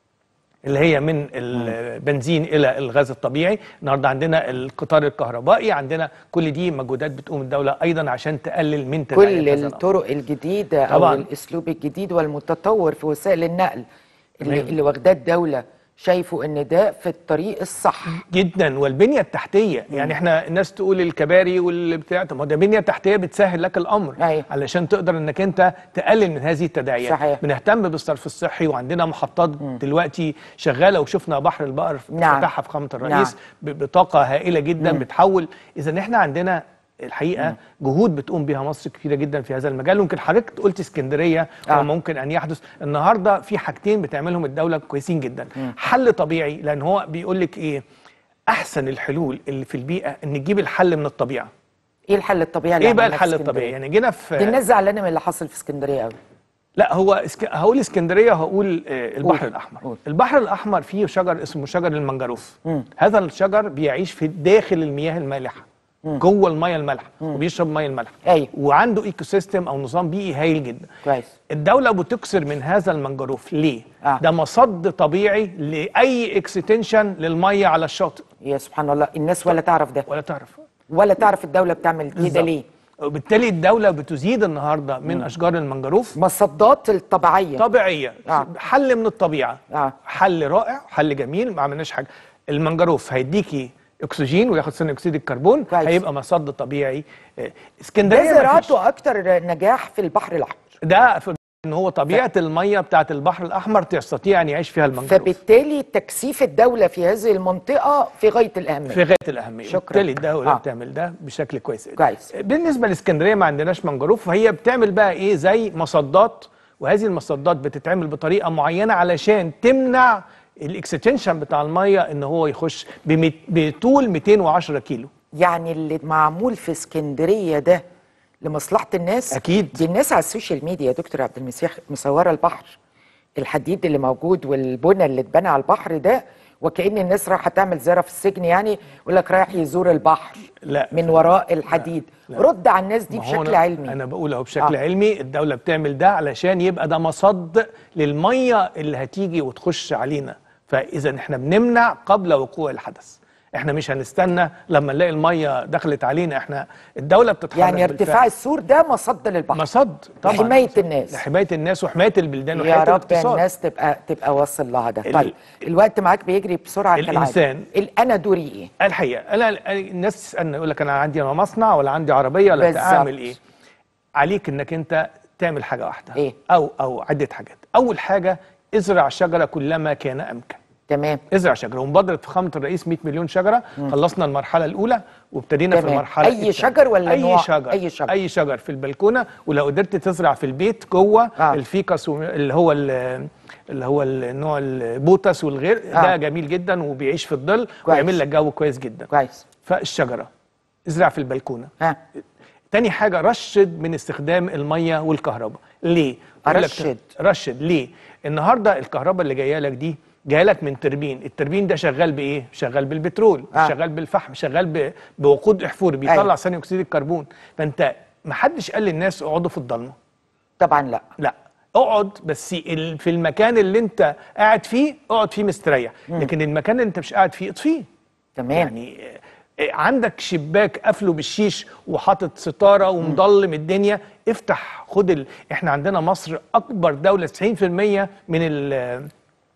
اللي هي من البنزين الى الغاز الطبيعي النهارده عندنا القطار الكهربائي عندنا كل دي مجهودات بتقوم الدوله ايضا عشان تقلل من تداعيات كل هذا الأمر. الطرق الجديدة أو طبعاً. الأسلوب الجديد والمتطور في وسائل النقل اللي, تمام. اللي واخداه الدولة شايفوا إن ده في الطريق الصح جدا والبنيه التحتيه يعني احنا الناس تقول الكباري والبتاع طب ما ده بنيه تحتيه بتسهل لك الامر أيوة. علشان تقدر انك انت تقلل من هذه التداعيات صحيح. بنهتم بالصرف الصحي وعندنا محطات دلوقتي شغاله وشفنا بحر البقر نعم. فتحها فخامه الرئيس نعم. ب- بطاقه هائله جدا بتحول اذا احنا عندنا الحقيقه جهود بتقوم بها مصر كتيره جدا في هذا المجال ويمكن حضرتك قلت اسكندريه آه. وممكن ان يحدث النهارده في حاجتين بتعملهم الدوله كويسين جدا حل طبيعي لان هو بيقول لك ايه احسن الحلول اللي في البيئه ان نجيب الحل من الطبيعه إيه الحل الطبيعي اللي ايه بقى عملناه في الحل اسكندرية؟ الطبيعي يعني جينا دي في الناس زعلانة من اللي حصل في اسكندرية قوي لا هو اسك... هقول اسكندريه وهقول آه، البحر قول. الاحمر قول. البحر الاحمر فيه شجر اسمه شجر المنجروف هذا الشجر بيعيش في داخل المياه المالحه جوه الميه المالحه وبيشرب ميه المالحه أيوة. وعنده ايكو سيستم او نظام بيئي هايل جدا كويس الدولة بتكسر من هذا المنجروف ليه؟ آه. ده مصد طبيعي لأي اكستنشن للمية على الشاطئ يا سبحان الله الناس ولا تعرف ده ولا تعرف ولا تعرف الدولة بتعمل كده بالظبط. ليه وبالتالي الدولة بتزيد النهاردة من أشجار المنجروف مصدات الطبيعية طبيعية آه. حل من الطبيعة آه. حل رائع حل جميل ما عملناش حاجة المنجروف هيديكي اكسجين وياخد ثاني اكسيد الكربون كويس. هيبقى مصد طبيعي آه، ده اسكندريه مفيش. زراعته أكتر نجاح في البحر الأحمر ده في ان هو طبيعه الميه بتاعت البحر الاحمر تستطيع ان يعيش فيها المنجروف فبالتالي تكثيف الدولة في هذه المنطقة في غاية الأهمية في غاية الأهمية شكراً. وبالتالي الدولة آه. آه. بتعمل ده بشكل كويس كويس. بالنسبة لإسكندرية ما عندناش منجروف فهي بتعمل بقى إيه زي مصدات وهذه المصدات بتتعمل بطريقة معينة علشان تمنع الاكستنشن بتاع المية ان هو يخش بمت... بطول 210 كيلو يعني اللي معمول في اسكندريه ده لمصلحه الناس أكيد. دي الناس على السوشيال ميديا يا دكتور عبد المسيح مصوره البحر الحديد اللي موجود والبنى اللي اتبنى على البحر ده وكأن الناس رايحه تعمل زياره في السجن يعني يقول لك رايح يزور البحر لا. من وراء الحديد رد على الناس دي ما هو بشكل أنا علمي انا بقول اهو بشكل آه. آه. علمي الدوله بتعمل ده علشان يبقى ده مصد للميه اللي هتيجي وتخش علينا فاذا احنا بنمنع قبل وقوع الحدث احنا مش هنستنى لما نلاقي الميه دخلت علينا احنا الدوله بتتحرك يعني ارتفاع بالفعل. السور ده مصد للبحر مصد طبعا لحماية الناس. لحمايه الناس وحمايه البلدان يا وحمايه رب الاقتصاد الناس تبقى تبقى واصل لها ده ال- طيب الوقت معاك بيجري بسرعه الإنسان. كالعاده ال- انا دوري ايه الحقيقه انا الناس تسالني يقول لك انا عندي أنا مصنع ولا عندي عربيه ولا بالظبط. اعمل ايه عليك انك انت تعمل حاجه واحده إيه؟ او او عده حاجات اول حاجه ازرع شجره كلما كان امكن تمام ازرع شجره ومبادره فخامه الرئيس 100 مليون شجره خلصنا المرحله الاولى وابتدينا في تمام. المرحله أي الثانية. شجر ولا اي نوع؟ شجر أي شجر. اي شجر في البلكونه ولو قدرت تزرع في البيت جوه آه. آه. الفيكس و- اللي هو ال- اللي هو النوع البوتس والغير آه. آه. ده جميل جدا وبيعيش في الظل كويس. ويعمل لك جو كويس جدا كويس فالشجره ازرع في البلكونه ها تاني حاجة رشد من استخدام المية والكهرباء ليه؟ يقول لك أرشد. رشد ليه؟ النهاردة الكهرباء اللي جاية لك دي جاية لك من تربين التربين ده شغال بإيه؟ شغال بالبترول آه. شغال بالفحم شغال ب- بوقود احفوري بيطلع أيوة. ثاني أكسيد الكربون فأنت محدش قال للناس اقعدوا في الضلمة طبعا لا لا اقعد بس ال- في المكان اللي انت قاعد فيه اقعد فيه مستريح لكن المكان اللي انت مش قاعد فيه اطفيه تمام يعني آه، عندك شباك قافله بالشيش وحاطط ستاره ومضلم الدنيا افتح خد ال... احنا عندنا مصر اكبر دوله 90% من ال...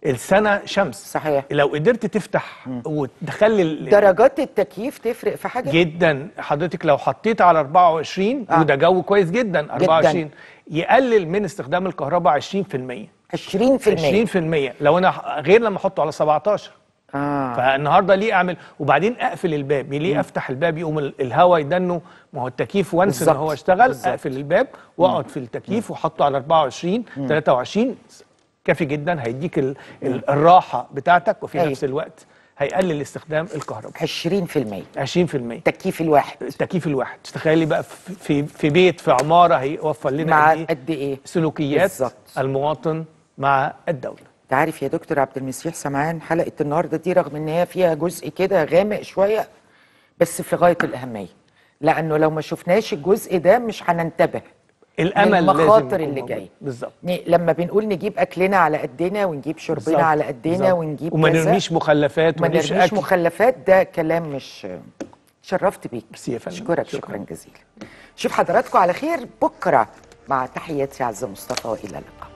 السنه شمس صحيح. لو قدرت تفتح وتخلي ال- درجات التكييف تفرق في حاجه جدا حضرتك لو حطيت على 24 آه. وده جو كويس جدا 24 يقلل من استخدام الكهرباء 20% 20% 20% لو انا غير لما احطه على 17 اه فالنهارده ليه اعمل وبعدين اقفل الباب ليه افتح الباب يقوم ال- الهواء يدنه ما هو التكييف وانس ان بالظبط، هو اشتغل بالظبط. اقفل الباب واقعد في التكييف واحطه على 24 23 كافي جدا هيديك ال ال الراحه بتاعتك وفي أيوة. نفس الوقت هيقلل استخدام الكهرباء 20% 20% التكييف الواحد التكييف الواحد تخيلي بقى في في, في بيت في عماره هيوفر لنا مع قد ايه قد ايه سلوكيات بالظبط. المواطن مع الدوله انت عارف يا دكتور عبد المسيح سمعان حلقه النهارده دي رغم ان هي فيها جزء كده غامق شويه بس في غايه الاهميه لانه لو ما شفناش الجزء ده مش هننتبه الامل لازم المخاطر يكون اللي موجود. جايه بالظبط ن- لما بنقول نجيب اكلنا على قدنا ونجيب شربنا بالظبط. على قدنا بالظبط. ونجيب وما كذا نرميش مخلفات ما وما نرميش نرميش أكل. مخلفات ده كلام مش شرفت بيك ميرسي يا فندم. اشكرك شكراً. شكرا جزيلا شوف حضراتكم على خير بكره مع تحياتي عزه مصطفى والى اللقاء